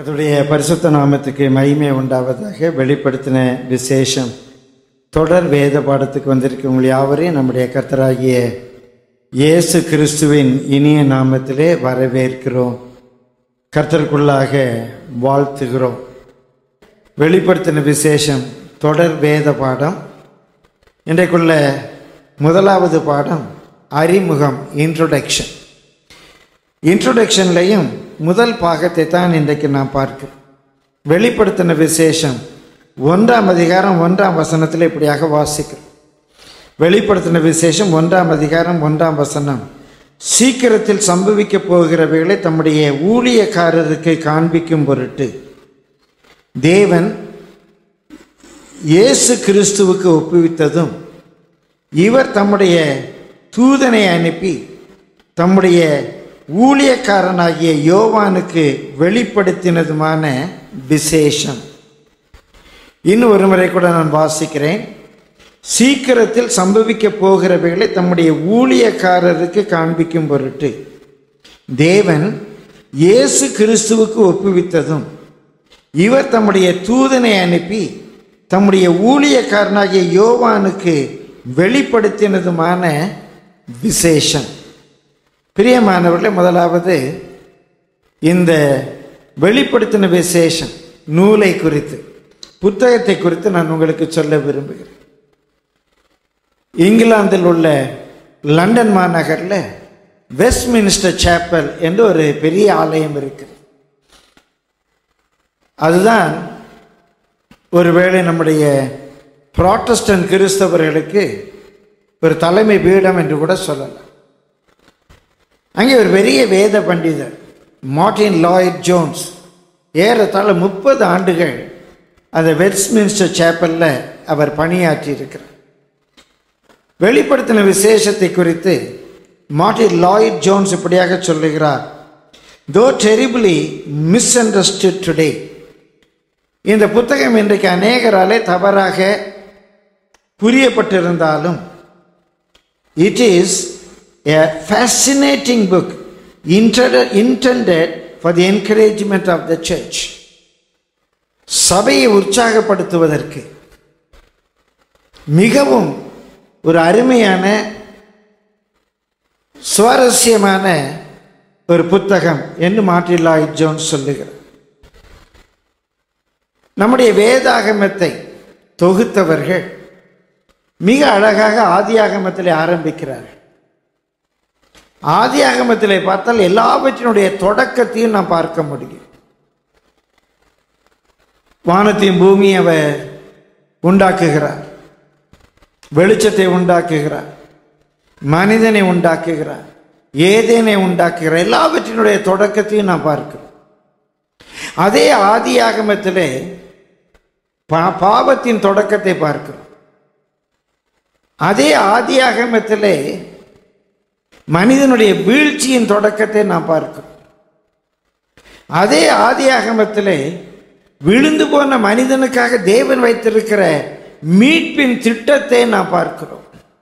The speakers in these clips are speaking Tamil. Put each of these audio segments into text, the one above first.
கர்த்தருடைய பரிசுத்த நாமத்துக்கு மகிமை உண்டாவதாக வெளிப்படுத்தின விசேஷம் தொடர் வேத பாடத்துக்கு வந்திருக்க உங்கள் யாவரையும் நம்முடைய கர்த்தராகிய இயேசு கிறிஸ்துவின் இனிய நாமத்திலே வரவேற்கிறோம் கர்த்தருக்குள்ளாக வாழ்த்துகிறோம் வெளிப்படுத்தின விசேஷம் தொடர் வேத பாடம் இன்றைக்குள்ள முதலாவது பாடம் அறிமுகம் இன்ட்ரோடக்ஷன் இன்ட்ரோடக்ஷன்லையும் முதல் பாகத்தை தான் இன்றைக்கு நான் பார்க்கிறேன் வெளிப்படுத்தின விசேஷம் ஒன்றாம் அதிகாரம் ஒன்றாம் வசனத்தில் இப்படியாக வாசிக்கிறோம் வெளிப்படுத்தின விசேஷம் ஒன்றாம் அதிகாரம் ஒன்றாம் வசனம் சீக்கிரத்தில் சம்பவிக்க போகிறவைகளை தம்முடைய ஊழியக்காரருக்கு காண்பிக்கும் பொருட்டு தேவன் இயேசு கிறிஸ்துவுக்கு ஒப்புவித்ததும் இவர் தம்முடைய தூதனை அனுப்பி தம்முடைய ஊழியக்காரனாகிய யோவானுக்கு வெளிப்படுத்தினதுமான விசேஷம் இன்னும் ஒரு முறை கூட நான் வாசிக்கிறேன் சீக்கிரத்தில் சம்பவிக்க போகிறவைகளை தம்முடைய ஊழியக்காரருக்கு காண்பிக்கும் பொருட்டு தேவன் இயேசு கிறிஸ்துவுக்கு ஒப்புவித்ததும் இவர் தம்முடைய தூதனை அனுப்பி தம்முடைய ஊழியக்காரனாகிய யோவானுக்கு வெளிப்படுத்தினதுமான விசேஷம் பிரியமானவர்களே முதலாவது இந்த வெளிப்படுத்தின விசேஷம் நூலை குறித்து புத்தகத்தை குறித்து நான் உங்களுக்கு சொல்ல விரும்புகிறேன் இங்கிலாந்தில் உள்ள லண்டன் மாநகரில் வெஸ்ட்மினிஸ்டர் சேப்பல் என்று ஒரு பெரிய ஆலயம் இருக்கிறது அதுதான் ஒருவேளை நம்முடைய புராட்டஸ்டன்ட் கிறிஸ்தவர்களுக்கு ஒரு தலைமை பீடம் என்று கூட சொல்லலாம் அங்கே ஒரு பெரிய வேத பண்டிதர் மார்டின் லாய்ட் ஜோன்ஸ் ஏறத்தாழ முப்பது ஆண்டுகள் அந்த வெஸ்ட்மின்ஸ்டர் சேப்பலில் அவர் பணியாற்றி இருக்கிறார் வெளிப்படுத்தின விசேஷத்தை குறித்து மார்டின் லாய்ட் ஜோன்ஸ் இப்படியாக சொல்லுகிறார் தோ டெரிபிளி மிஸ் அண்டர்ஸ்டுட் டுடே இந்த புத்தகம் இன்றைக்கு அநேகராலே தவறாக புரியப்பட்டிருந்தாலும் it is a fascinating book intended, intended for the encouragement of the church சபையை உற்சாகப்படுத்துவதற்கு மிகவும் ஒரு அருமையான சுவாரஸ்யமான ஒரு புத்தகம் என்று மாற்றிலாய் ஜோன்ஸ் சொல்லுகிறார் நம்முடைய வேதாகமத்தை தொகுத்தவர்கள் மிக அழகாக ஆதியாகமத்தில் ஆரம்பிக்கிறார்கள் ஆதியாகமத்தில் பார்த்தால் எல்லாவற்றினுடைய தொடக்கத்தையும் நாம் பார்க்க முடியும் வானத்தையும் பூமியை அவர் உண்டாக்குகிறார் வெளிச்சத்தை உண்டாக்குகிறார் மனிதனை உண்டாக்குகிறார் ஏதேனை உண்டாக்குகிறார் எல்லாவற்றினுடைய தொடக்கத்தையும் நாம் பார்க்கிறோம் அதே ஆதியாகமத்திலே பா பாவத்தின் தொடக்கத்தை பார்க்கிறோம் அதே ஆதியாகமத்திலே மனிதனுடைய வீழ்ச்சியின் தொடக்கத்தை நாம் பார்க்கிறோம் அதே ஆதியாகமத்திலே விழுந்து போன மனிதனுக்காக தேவன் வைத்திருக்கிற மீட்பின் திட்டத்தை நாம் பார்க்கிறோம்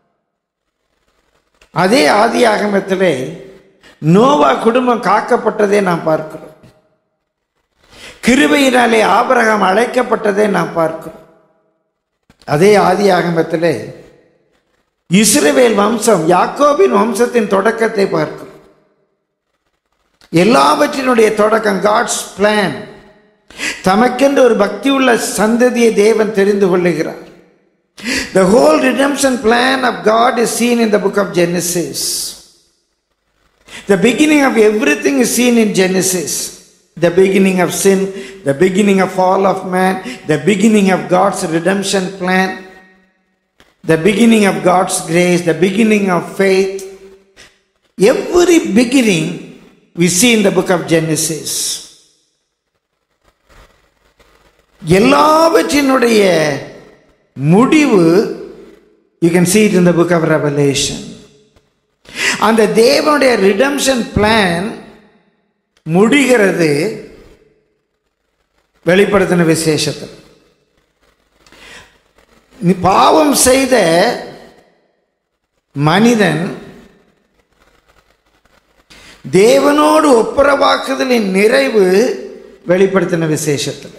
அதே ஆதியாகமத்திலே நோவா குடும்பம் காக்கப்பட்டதை நாம் பார்க்கிறோம் கிருபையினாலே ஆபரகம் அழைக்கப்பட்டதை நாம் பார்க்கிறோம் அதே ஆதியாகமத்திலே இஸ்ரவேல் வம்சம் யாக்கோபின் வம்சத்தின் தொடக்கத்தை பார்க்கிறோம் எல்லாவற்றினுடைய தொடக்கம் காட்ஸ் பிளான் தமக்கென்று ஒரு பக்தி உள்ள சந்ததியை தேவன் தெரிந்து கொள்ளுகிறார் The whole redemption plan of God is seen in the book of Genesis. The beginning of everything is seen in Genesis. The beginning of sin, the beginning of fall of man, the beginning of God's redemption plan, the beginning of God's grace, the beginning of faith. Every beginning we see in the book of Genesis. எல்லாவற்றினுடைய முடிவு you can see it in the book of revelation அந்த தேவனுடைய ரிடம்ஷன் பிளான் முடிகிறது வெளிப்படுத்தின விசேஷத்தில் நீ பாவம் செய்த மனிதன் தேவனோடு ஒப்புரவாக்குதலின் நிறைவு வெளிப்படுத்தின விசேஷத்தில்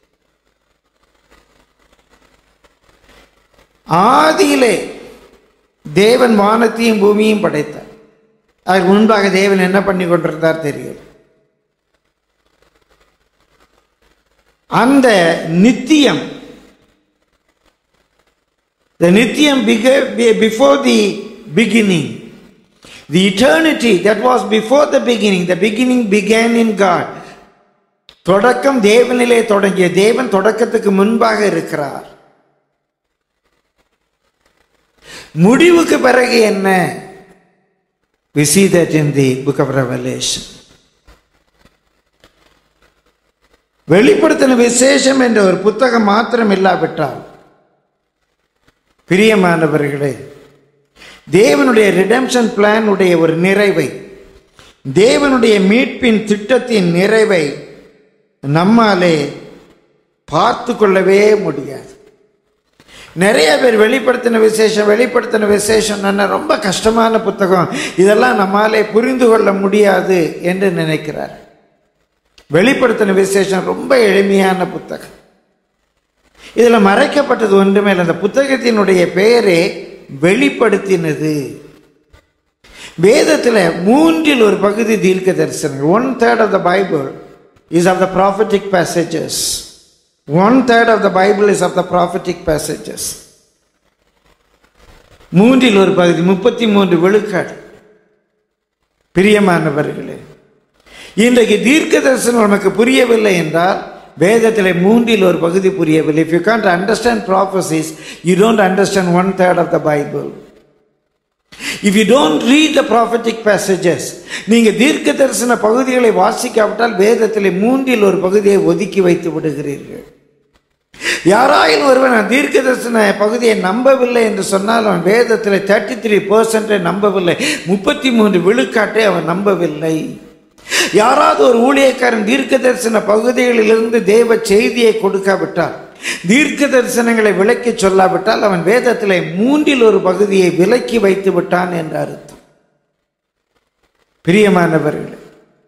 ஆதியிலே தேவன் வானத்தையும் பூமியையும் படைத்தார் அதற்கு முன்பாக தேவன் என்ன பண்ணி கொண்டிருந்தார் தெரியும் அந்த நித்தியம் the நித்தியம் before the beginning the eternity that was before the beginning the beginning began in god தொடக்கம் தேவனிலே தொடங்கிய தேவன் தொடக்கத்துக்கு முன்பாக இருக்கிறார் முடிவுக்கு பிறகு என்ன we see that in the book of revelation வெளிப்படுத்தின விசேஷம் என்ற ஒரு புத்தகம் மாத்திரம் இல்லாவிட்டால் பிரியமானவர்களே தேவனுடைய ரிடம்ஷன் பிளான் உடைய ஒரு நிறைவை தேவனுடைய மீட்பின் திட்டத்தின் நிறைவை நம்மாலே பார்த்து கொள்ளவே முடியாது நிறைய பேர் வெளிப்படுத்தின விசேஷம் வெளிப்படுத்தின விசேஷம் ரொம்ப கஷ்டமான புத்தகம் இதெல்லாம் நம்மாலே புரிந்து கொள்ள முடியாது என்று நினைக்கிறார் வெளிப்படுத்தின விசேஷம் ரொம்ப எளிமையான புத்தகம் இதில் மறைக்கப்பட்டது ஒன்றுமே இல்லை அந்த புத்தகத்தினுடைய பெயரே வெளிப்படுத்தினது வேதத்தில் மூன்றில் ஒரு பகுதி தீர்க்க தரிசனங்கள் one third of the Bible is of the prophetic passages one third of the Bible is of the prophetic passages மூன்றில் ஒரு பகுதி முப்பத்தி மூன்று விழுக்காடு பிரியமானவர்களே இன்றைக்கு தீர்க்க தரிசனம் நமக்கு புரியவில்லை என்றால் வேதத்தில் மூன்றில் ஒரு பகுதி புரியவில்லை if you can't understand prophecies you don't understand one third of the Bible if you don't read the prophetic passages நீங்கள் தீர்க்க தரிசன பகுதிகளை வாசிக்காவிட்டால் வேதத்தில் மூன்றில் ஒரு பகுதியை ஒதுக்கி வைத்து விடுகிறீர்கள் யாராயிலும் ஒருவன் தீர்க்க தரிசன பகுதியை நம்பவில்லை என்று சொன்னால் அவன் வேதத்தில் தேர்ட்டி த்ரீ பர்சன்டை நம்பவில்லை முப்பத்தி மூன்று விழுக்காட்டை அவன் நம்பவில்லை யாராவது ஒரு ஊழியக்காரன் தீர்க்க தரிசன பகுதிகளிலிருந்து தேவ செய்தியை கொடுக்காவிட்டால் தீர்க்க தரிசனங்களை விளக்கி சொல்லாவிட்டால் அவன் வேதத்தில் மூன்றில் ஒரு பகுதியை விலக்கி வைத்து விட்டான் என்று அர்த்தம் பிரியமானவர்களே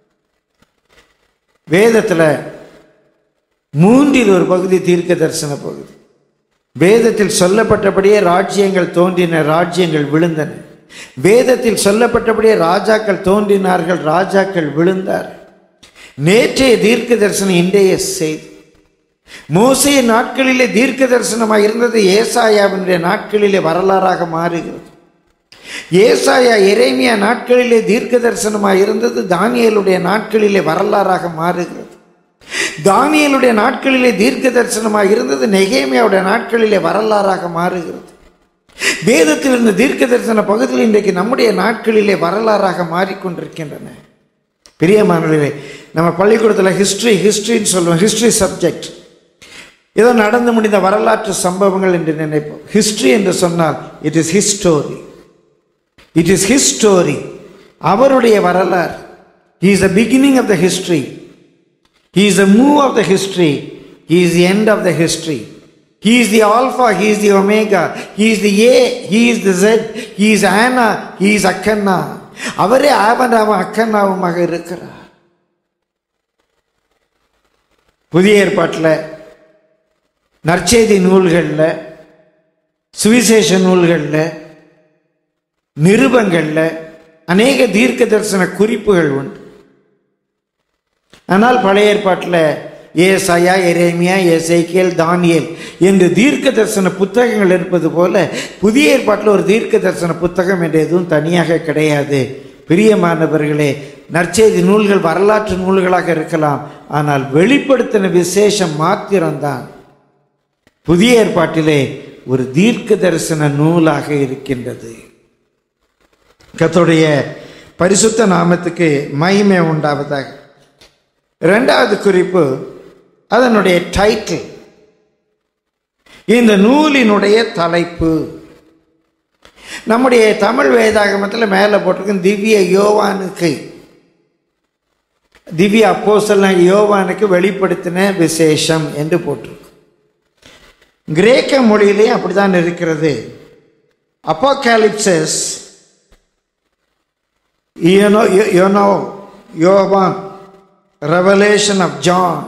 வேதத்தில் மூன்றில் ஒரு பகுதி தீர்க்க தரிசன பகுதி வேதத்தில் சொல்லப்பட்டபடியே ராஜ்யங்கள் தோன்றின ராஜ்யங்கள் விழுந்தன வேதத்தில் சொல்லப்பட்டபடியே ராஜாக்கள் தோன்றினார்கள் ராஜாக்கள் விழுந்தார் நேற்றைய தீர்க்க தரிசனம் இன்றைய செய்தி மோசைய நாட்களிலே தீர்க்க தரிசனமாக இருந்தது ஏசாயாவினுடைய நாட்களிலே வரலாறாக மாறுகிறது ஏசாயா எரேமியா நாட்களிலே தீர்க்க தரிசனமாக இருந்தது தானியலுடைய நாட்களிலே வரலாறாக மாறுகிறது தானியலுடைய நாட்களிலே தீர்க்க தரிசனமாக இருந்தது நெகேமியாவுடைய நாட்களிலே வரலாறாக மாறுகிறது வேதத்தில் இருந்த தீர்க்க தரிசன பகுதியில் இன்றைக்கு நம்முடைய நாட்களிலே வரலாறாக மாறிக்கொண்டிருக்கின்றன பிரியமானவர்களே நம்ம பள்ளிக்கூடத்தில் ஹிஸ்ட்ரி ஹிஸ்ட்ரின்னு சொல்லுவோம் ஹிஸ்ட்ரி சப்ஜெக்ட் ஏதோ நடந்து முடிந்த வரலாற்று சம்பவங்கள் என்று நினைப்போம் ஹிஸ்ட்ரி என்று சொன்னால் it is history it is history அவருடைய வரலாறு he is the beginning of the history he is the move of the history he is the end of the history He is the Alpha, He is the Omega, He is the A, He is the Z, He is Anna, He is Akkanna. அவரே ஆவனாவும் அக்கன்னாவுமாக இருக்கிறார் புதிய ஏற்பாட்டில் நற்செய்தி நூல்களில் சுவிசேஷ நூல்களில் நிருபங்களில் அநேக தீர்க்க தரிசன குறிப்புகள் உண்டு ஆனால் பழைய ஏற்பாட்டில் ஏசாயா எரேமியா எசைக்கியல் தானியல் என்று தீர்க்க தரிசன புத்தகங்கள் இருப்பது போல புதிய ஏற்பாட்டில் ஒரு தீர்க்க தரிசன புத்தகம் என்று எதுவும் தனியாக கிடையாது பிரியமானவர்களே நற்செய்தி நூல்கள் வரலாற்று நூல்களாக இருக்கலாம் ஆனால் வெளிப்படுத்தின விசேஷம் மாத்திரம்தான் புதிய ஏற்பாட்டிலே ஒரு தீர்க்க தரிசன நூலாக இருக்கின்றது கத்தோடைய பரிசுத்த நாமத்துக்கு மகிமை உண்டாவதாக இரண்டாவது குறிப்பு அதனுடைய டைட்டில் இந்த நூலினுடைய தலைப்பு நம்முடைய தமிழ் வேதாகமத்தில் மேலே போட்டிருக்கும் திவ்ய யோவானுக்கு திவ்ய அப்போசல்ல யோவானுக்கு வெளிப்படுத்தின விசேஷம் என்று போட்டிருக்கு கிரேக்க மொழியிலே அப்படித்தான் இருக்கிறது அப்போகாலிப்சஸ் யோனோ யோனோ யோவான் ரெவலேஷன் ஆஃப் ஜான்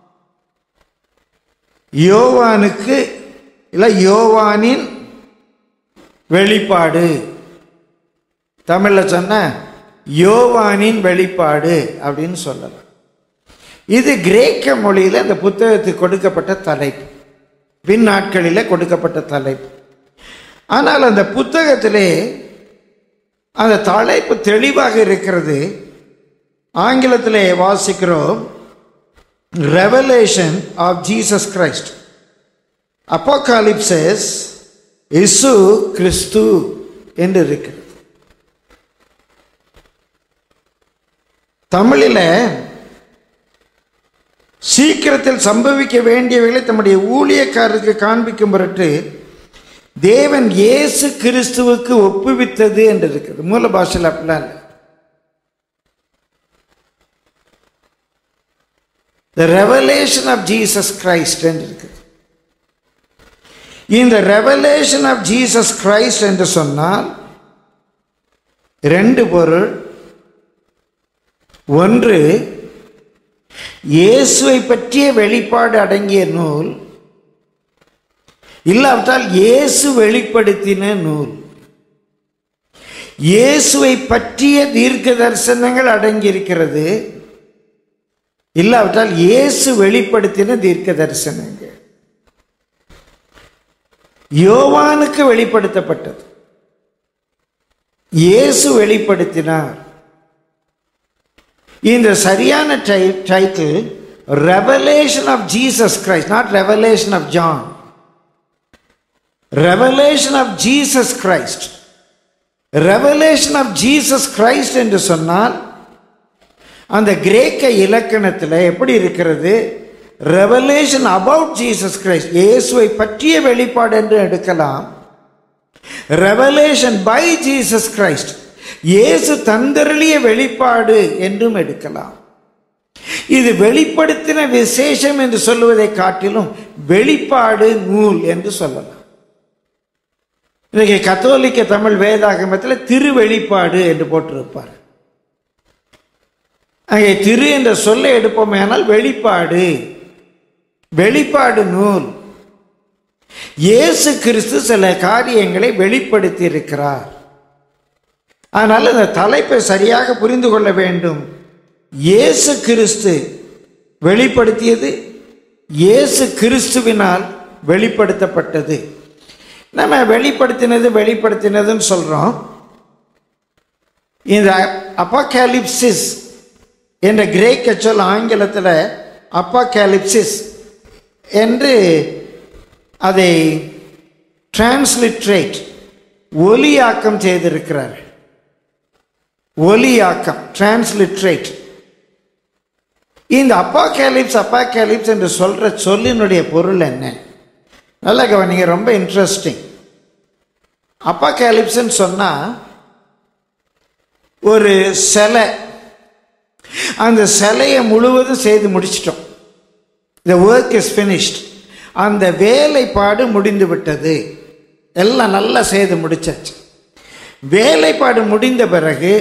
யோவானுக்கு இல்லை யோவானின் வெளிப்பாடு தமிழில் சொன்ன யோவானின் வெளிப்பாடு அப்படின்னு சொல்லலாம் இது கிரேக்க மொழியில் இந்த புத்தகத்துக்கு கொடுக்கப்பட்ட தலைப்பு பின் நாட்களில் கொடுக்கப்பட்ட தலைப்பு ஆனால் அந்த புத்தகத்திலே அந்த தலைப்பு தெளிவாக இருக்கிறது ஆங்கிலத்திலே வாசிக்கிறோம் ரெவலேஷன் ஆஃப் ஜீசஸ் கிரைஸ்ட் அப்போகாலிப்சஸ் இசு கிறிஸ்து என்று இருக்கிறது தமிழில் சீக்கிரத்தில் சம்பவிக்க வேண்டியவைகளை தம்முடைய ஊழியக்காரருக்கு காண்பிக்கும் பொருட்டு தேவன் இயேசு கிறிஸ்துவுக்கு ஒப்புவித்தது என்று இருக்குது மூல பாஷையில் அப்படிலாம் இல்லை the revelation of Jesus Christ என்று இருக்குது இந்த ரெவலேஷன் ஆஃப் ஜீசஸ் கிரைஸ்ட் என்று சொன்னால் ரெண்டு பொருள் ஒன்று இயேசுவை பற்றிய வெளிப்பாடு அடங்கிய நூல் இல்லாவிட்டால் இயேசு வெளிப்படுத்தின நூல் இயேசுவை பற்றிய தீர்க்க தரிசனங்கள் அடங்கியிருக்கிறது இல்லாவிட்டால் இயேசு வெளிப்படுத்தின தீர்க்க தரிசனங்கள் யோவானுக்கு வெளிப்படுத்தப்பட்டது இயேசு வெளிப்படுத்தினார் இந்த சரியான டை title revelation of Jesus Christ not revelation of John revelation of Jesus Christ revelation of Jesus Christ என்று சொன்னால் அந்த கிரேக்க இலக்கணத்தில் எப்படி இருக்கிறது ரெவலேஷன் அபவுட் ஜீசஸ் கிரைஸ்ட் இயேசுவை பற்றிய வெளிப்பாடு என்று எடுக்கலாம் ரெவலேஷன் பை ஜீசஸ் கிரைஸ்ட் இயேசு தந்தருளிய வெளிப்பாடு என்றும் எடுக்கலாம் இது வெளிப்படுத்தின விசேஷம் என்று சொல்லுவதை காட்டிலும் வெளிப்பாடு நூல் என்று சொல்லலாம் இன்றைக்கு கத்தோலிக்க தமிழ் வேதாகமத்தில் திருவெளிப்பாடு என்று போட்டிருப்பார் அங்கே திரு என்ற சொல்லை எடுப்போமே ஆனால் வெளிப்பாடு வெளிப்பாடு நூல் இயேசு கிறிஸ்து சில காரியங்களை வெளிப்படுத்தி இருக்கிறார் ஆனால் இந்த தலைப்பை சரியாக புரிந்து கொள்ள வேண்டும் இயேசு கிறிஸ்து வெளிப்படுத்தியது இயேசு கிறிஸ்துவினால் வெளிப்படுத்தப்பட்டது நம்ம வெளிப்படுத்தினது வெளிப்படுத்தினதுன்னு சொல்கிறோம் இந்த அப்போகாலிப்சிஸ் என்ற கிரேக்க சொல் ஆங்கிலத்தில் அப்போகாலிப்சிஸ் என்று அதை டிரான்ஸ்லிட்ரேட் ஒலியாக்கம் செய்திருக்கிறார் ஒலியாக்கம் டிரான்ஸ்லிட்ரேட் இந்த அப்பாகேலிப்ஸ் அப்பாகேலிப்ஸ் என்று சொல்ற சொல்லினுடைய பொருள் என்ன நல்ல கவனிங்க ரொம்ப இன்ட்ரெஸ்டிங் அப்பாகேலிப்ஸ்ன்னு சொன்னா ஒரு சிலை அந்த சிலையை முழுவதும் செய்து முடிச்சிட்டோம் த ஒர்க் இஸ் ஃபினிஷ்ட் அந்த வேலைப்பாடு முடிந்து விட்டது எல்லாம் நல்லா செய்து முடிச்சாச்சு வேலைப்பாடு முடிந்த பிறகு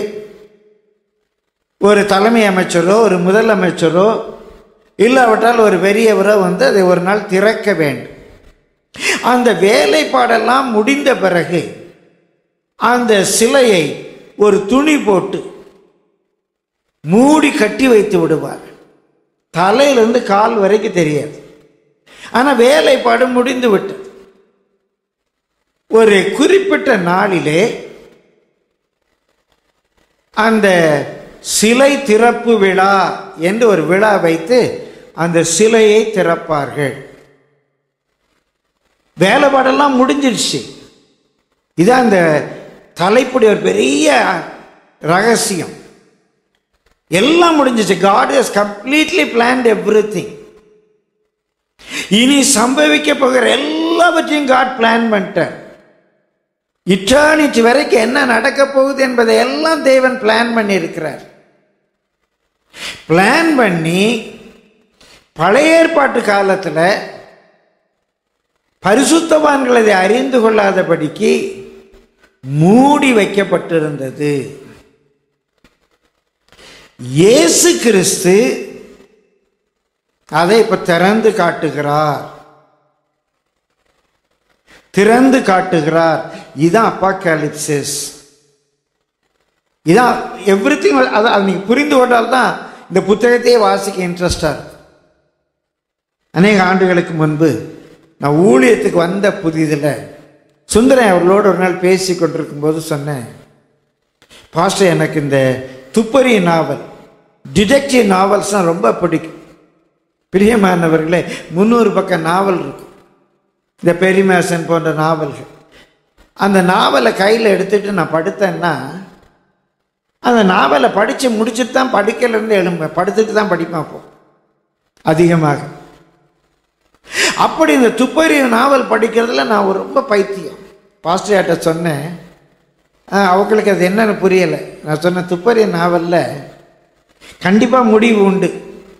ஒரு தலைமை அமைச்சரோ ஒரு முதலமைச்சரோ இல்லாவிட்டால் ஒரு பெரியவரோ வந்து அதை ஒரு நாள் திறக்க வேண்டும் அந்த வேலைப்பாடெல்லாம் முடிந்த பிறகு அந்த சிலையை ஒரு துணி போட்டு மூடி கட்டி வைத்து விடுவார் தலையிலிருந்து கால் வரைக்கும் தெரியாது ஆனால் வேலைப்பாடு முடிந்து விட்டது ஒரு குறிப்பிட்ட நாளிலே அந்த சிலை திறப்பு விழா என்று ஒரு விழா வைத்து அந்த சிலையை திறப்பார்கள் வேலைப்பாடெல்லாம் முடிஞ்சிருச்சு இதான் அந்த தலைப்புடைய ஒரு பெரிய ரகசியம் எல்லாம் முடிஞ்சிச்சு God has completely planned everything இனி சம்பவிக்க போகிற எல்லாவற்றையும் காட் பிளான் பண்ணிட்டார் இட்டர்னிட்டி வரைக்கும் என்ன நடக்க போகுது என்பதை எல்லாம் தேவன் பிளான் பண்ணி இருக்கிறார் பிளான் பண்ணி பழைய ஏற்பாட்டு காலத்தில் பரிசுத்தவான்கள் அதை அறிந்து கொள்ளாதபடிக்கு மூடி வைக்கப்பட்டிருந்தது இயேசு கிறிஸ்து அதை இப்ப திறந்து காட்டுகிறார் திறந்து காட்டுகிறார் இதான் அப்பாக்காலிப்சிஸ் இதான் எவ்ரி திங் அதை அதை நீங்கள் புரிந்து கொண்டால்தான் இந்த புத்தகத்தையே வாசிக்க இன்ட்ரெஸ்டாக இருக்கும் அநேக ஆண்டுகளுக்கு முன்பு நான் ஊழியத்துக்கு வந்த புதிதில் சுந்தரன் அவர்களோடு ஒரு நாள் பேசி கொண்டிருக்கும் போது சொன்னேன் பாஸ்டர் எனக்கு இந்த துப்பறி நாவல் டிடெக்டிவ் நாவல்ஸ்லாம் ரொம்ப பிடிக்கும் பிரியமானவர்களே முந்நூறு பக்கம் நாவல் இருக்கும் இந்த பெரிமேசன் போன்ற நாவல்கள் அந்த நாவலை கையில் எடுத்துட்டு நான் படுத்தேன்னா அந்த நாவலை படித்து முடிச்சுட்டு தான் படுக்கையிலேருந்து எழும்பேன் படுத்துட்டு தான் படிப்பேன் அப்போ அதிகமாக அப்படி இந்த துப்பறி நாவல் படிக்கிறதுல நான் ஒரு ரொம்ப பைத்தியம் பாஸ்டர்கிட்ட சொன்னேன் ஆ, அவங்களுக்கு அது என்னன்னு புரியலை நான் சொன்ன துப்பறி நாவலில் கண்டிப்பாக முடிவு உண்டு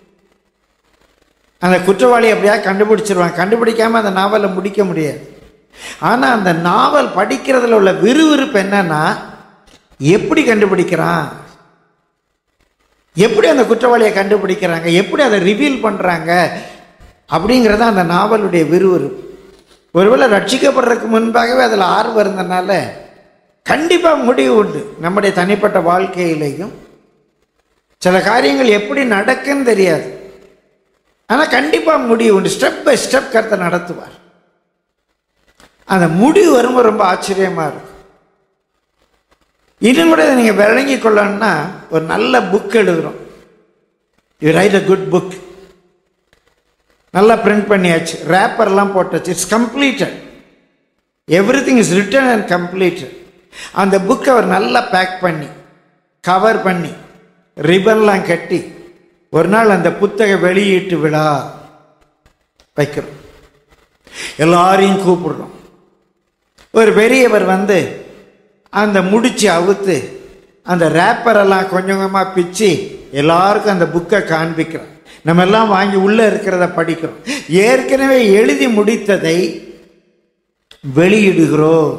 அந்த குற்றவாளி அப்படியா கண்டுபிடிச்சிருவான் கண்டுபிடிக்காம அந்த நாவலை முடிக்க முடியாது ஆனால் அந்த நாவல் படிக்கிறதுல உள்ள விறுவிறுப்பு என்னன்னா எப்படி கண்டுபிடிக்கிறான் எப்படி அந்த குற்றவாளியை கண்டுபிடிக்கிறாங்க எப்படி அதை ரிவீல் பண்ணுறாங்க அப்படிங்கிறது அந்த நாவலுடைய விறுவிறுப்பு ஒருவேளை ரட்சிக்கப்படுறதுக்கு முன்பாகவே அதில் ஆர்வம் இருந்தனால கண்டிப்பாக முடிவு உண்டு நம்முடைய தனிப்பட்ட வாழ்க்கையிலையும் சில காரியங்கள் எப்படி நடக்குன்னு தெரியாது ஆனால் கண்டிப்பாக முடிவு உண்டு ஸ்டெப் பை ஸ்டெப் கருத்தை நடத்துவார் அந்த முடிவு வரும்போது ரொம்ப ஆச்சரியமாக இருக்கும் இன்னும் கூட நீங்கள் விளங்கி கொள்ளணும்னா ஒரு நல்ல புக் எழுதுகிறோம் you write a good book நல்லா பிரிண்ட் பண்ணியாச்சு ரேப்பர்லாம் போட்டாச்சு it's completed everything is written and completed அந்த புக்கை அவர் நல்லா பேக் பண்ணி கவர் பண்ணி ரிபன்லாம் கட்டி ஒரு நாள் அந்த புத்தக வெளியீட்டு விழா வைக்கிறோம் எல்லாரையும் கூப்பிடுறோம் ஒரு பெரியவர் வந்து அந்த முடிச்சு அவுத்து அந்த ரேப்பரெல்லாம் கொஞ்சம் கொஞ்சமாக பிச்சு எல்லாருக்கும் அந்த புக்கை காண்பிக்கிறோம் நம்ம எல்லாம் வாங்கி உள்ளே இருக்கிறத படிக்கிறோம் ஏற்கனவே எழுதி முடித்ததை வெளியிடுகிறோம்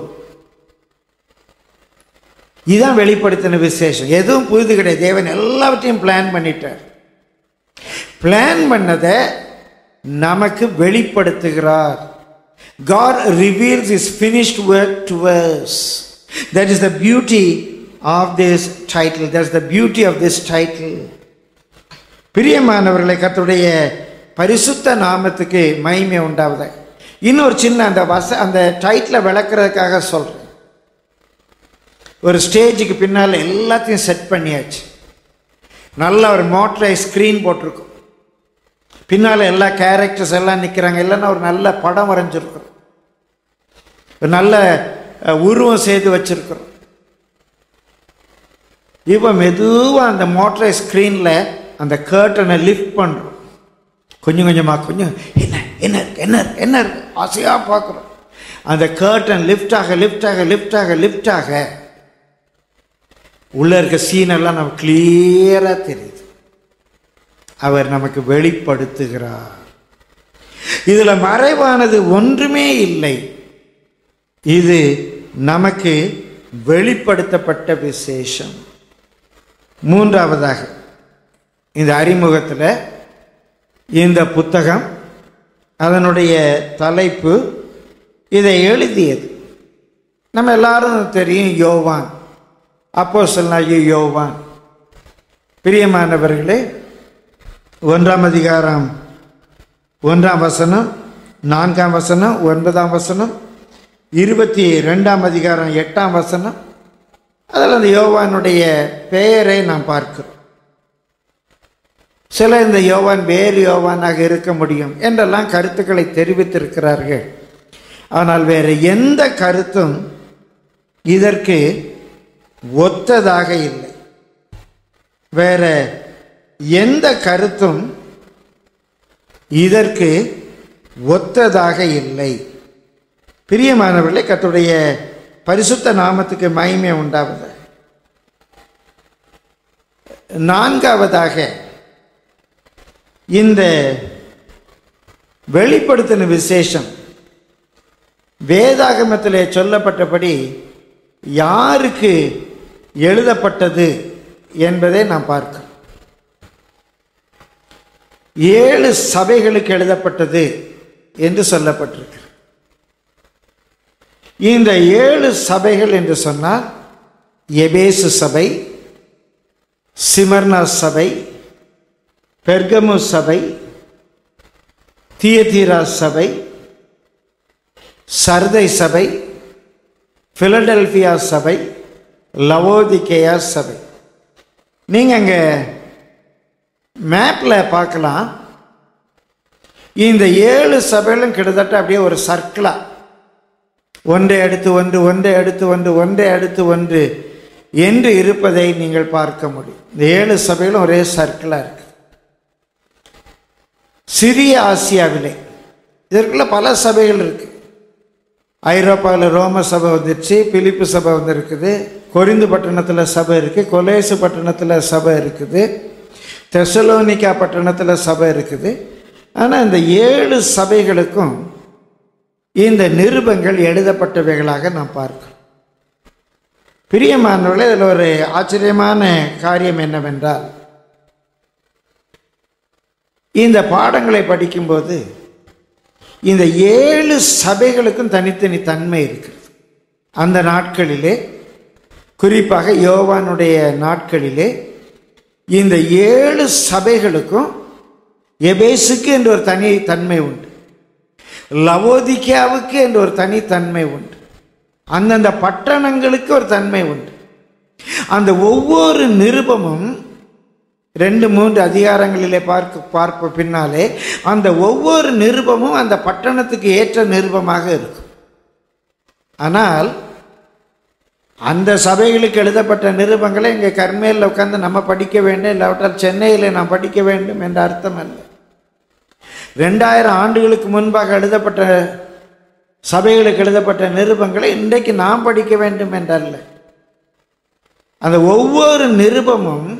இதுதான் வெளிப்படுத்தின விசேஷம் எதுவும் புரிது கிடையாது தேவன் எல்லாவற்றையும் பிளான் பண்ணிட்டார் பிளான் பண்ணதை நமக்கு வெளிப்படுத்துகிறார் God reveals His finished work to us. That is the beauty of this title. That's the beauty of this title. பிரியமானவர்களை கர்த்தருடைய பரிசுத்த நாமத்துக்கு மகிமை உண்டாவத இன்னொரு சின்ன அந்த வச அந்த டைட்டில் விளக்குறதுக்காக சொல்கிறேன் ஒரு ஸ்டேஜுக்கு பின்னால் எல்லாத்தையும் செட் பண்ணியாச்சு நல்ல ஒரு மோட்டரை ஸ்க்ரீன் போட்டிருக்கும் பின்னால் எல்லா கேரக்டர்ஸ் எல்லாம் நிற்கிறாங்க இல்லைன்னா ஒரு நல்ல படம் வரைஞ்சிருக்கிறோம் ஒரு நல்ல அஹ், உருவம் செய்து வச்சிருக்கிறோம் இப்போ மெதுவாக அந்த மோட்டரை ஸ்க்ரீனில் அந்த கேர்ட்டனை லிஃப்ட் பண்ணுறோம் கொஞ்சம் கொஞ்சமாக கொஞ்சம் என்ன என்ன இருக்கு என்ன இருக்கு என்ன இருக்கு ஆசையாக பார்க்குறோம் அந்த கேர்டன் லிஃப்ட் ஆக லிஃப்ட் ஆக லிஃப்ட் ஆக லிஃப்ட் ஆக உள்ள இருக்க சீனெல்லாம் நமக்கு கிளியராக தெரியுது அவர் நமக்கு வெளிப்படுத்துகிறார் இதுல மறைவானது ஒன்றுமே இல்லை இது நமக்கு வெளிப்படுத்தப்பட்ட விசேஷம் மூன்றாவதாக இந்த அறிமுகத்தில் இந்த புத்தகம் அதனுடைய தலைப்பு இதை எழுதியது நம்ம எல்லாரும் தெரியும் யோவான் அப்போ யோவான் பிரியமானவர்களே ஒன்றாம் அதிகாரம் ஒன்றாம் வசனம் நான்காம் வசனம் ஒன்பதாம் வசனம் இருபத்தி ரெண்டாம் அதிகாரம் எட்டாம் வசனம் அதில் அந்த யோவானுடைய பெயரை நாம் பார்க்கிறோம் சில இந்த யோவான் வேறு யோவானாக இருக்க முடியும் என்றெல்லாம் கருத்துக்களை தெரிவித்திருக்கிறார்கள் ஆனால் வேறு எந்த கருத்தும் இதற்கு ஒத்ததாக இல்லை வேற எந்த கருத்தும் இதற்கு ஒத்ததாக இல்லை பிரியமானவர்களே கர்த்தருடைய பரிசுத்த நாமத்துக்கு மகிமை உண்டாவது நான்காவதாக இந்த வெளிப்படுத்தின விசேஷம் வேதாகமத்திலே சொல்லப்பட்டபடி யாருக்கு எழுதப்பட்டது என்பதை நாம் பார்க்கிறோம் ஏழு சபைகளுக்கு எழுதப்பட்டது என்று சொல்லப்பட்டிருக்கு இந்த ஏழு சபைகள் என்று சொன்னால் எபேசு சபை சிமர்னா சபை பெர்கமு சபை தியதீரா சபை சர்தை சபை பிலடெல்பியா சபை லவோதிகேயா சபை நீங்கள் அங்கே மேப்பில் பார்க்கலாம் இந்த ஏழு சபைகளும் கிட்டத்தட்ட அப்படியே ஒரு சர்க்கிளா ஒன்றை அடுத்து ஒன்று ஒன்றை அடுத்து ஒன்று ஒன்றை அடுத்து ஒன்று என்று இருப்பதை நீங்கள் பார்க்க முடியும் இந்த ஏழு சபைகளும் ஒரே சர்க்கிளாக இருக்கு சிறிய ஆசியாவிலே இதற்குள்ள பல சபைகள் இருக்கு ஐரோப்பாவில் ரோம சபை வந்துருச்சு பிலிப்பு சபை வந்திருக்குது கொரிந்து பட்டணத்தில் சபை இருக்குது கொலேசு பட்டணத்தில் சபை இருக்குது தெசலோனிக்கா பட்டணத்தில் சபை இருக்குது ஆனால் இந்த ஏழு சபைகளுக்கும் இந்த நிருபங்கள் எழுதப்பட்டவைகளாக நாம் பார்க்கிறோம் பிரியமானவர்களே இதில் ஒரு ஆச்சரியமான காரியம் என்னவென்றால் இந்த பாடங்களை படிக்கும்போது இந்த ஏழு சபைகளுக்கும் தனித்தனி தன்மை இருக்கிறது அந்த நாட்களிலே குறிப்பாக யோவானுடைய நாட்களிலே இந்த ஏழு சபைகளுக்கும் எபேசுக்கு என்று ஒரு தனி தன்மை உண்டு லவோதிக்காவுக்கு என்று ஒரு தனித்தன்மை உண்டு அந்தந்த பட்டணங்களுக்கு ஒரு தன்மை உண்டு அந்த ஒவ்வொரு நிருபமும் ரெண்டு மூன்று அதிகாரங்களிலே பார்க்க பார்ப்ப பின்னாலே அந்த ஒவ்வொரு நிருபமும் அந்த பட்டணத்துக்கு ஏற்ற நிருபமாக இருக்கும் ஆனால் அந்த சபைகளுக்கு எழுதப்பட்ட நிருபங்களை இங்கே கர்மேலில் உட்காந்து நம்ம படிக்க வேண்டும் இல்லாவிட்டால் சென்னையில் நாம் படிக்க வேண்டும் என்ற அர்த்தம் அல்ல ரெண்டாயிரம் ஆண்டுகளுக்கு முன்பாக எழுதப்பட்ட சபைகளுக்கு எழுதப்பட்ட நிருபங்களை இன்றைக்கு நாம் படிக்க வேண்டும் என்றல்ல அந்த ஒவ்வொரு நிருபமும்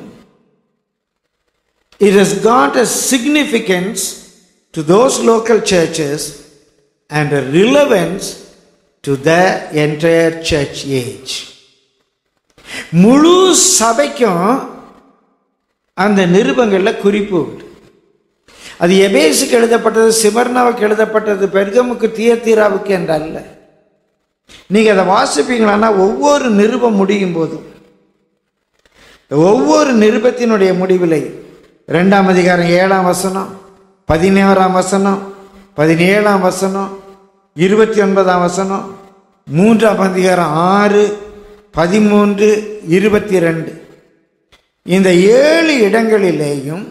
it has got a significance to those local churches and a relevance to the entire church age. முழு சபைக்கும் அந்த நிருபங்களில் குறிப்பு உண்டு அது எபேசுக்கு எழுதப்பட்டது சிமர்னாவுக்கு எழுதப்பட்டது பெர்கமுக்கு தியத்தீராவுக்கு என்று அல்ல நீங்கள் அதை வாசிப்பீங்களான்னா ஒவ்வொரு நிருபம் முடியும் போதும் ஒவ்வொரு நிருபத்தினுடைய முடிவிலை ரெண்டாம் அதிகாரம் ஏழாம் வசனம் பதினேழாம் வசனம் பதினேழாம் வசனம் இருபத்தி ஒன்பதாம் வசனம் மூன்றாம் அதிகாரம் ஆறு பதிமூன்று இருபத்தி ரெண்டு இந்த ஏழு இடங்களிலேயும்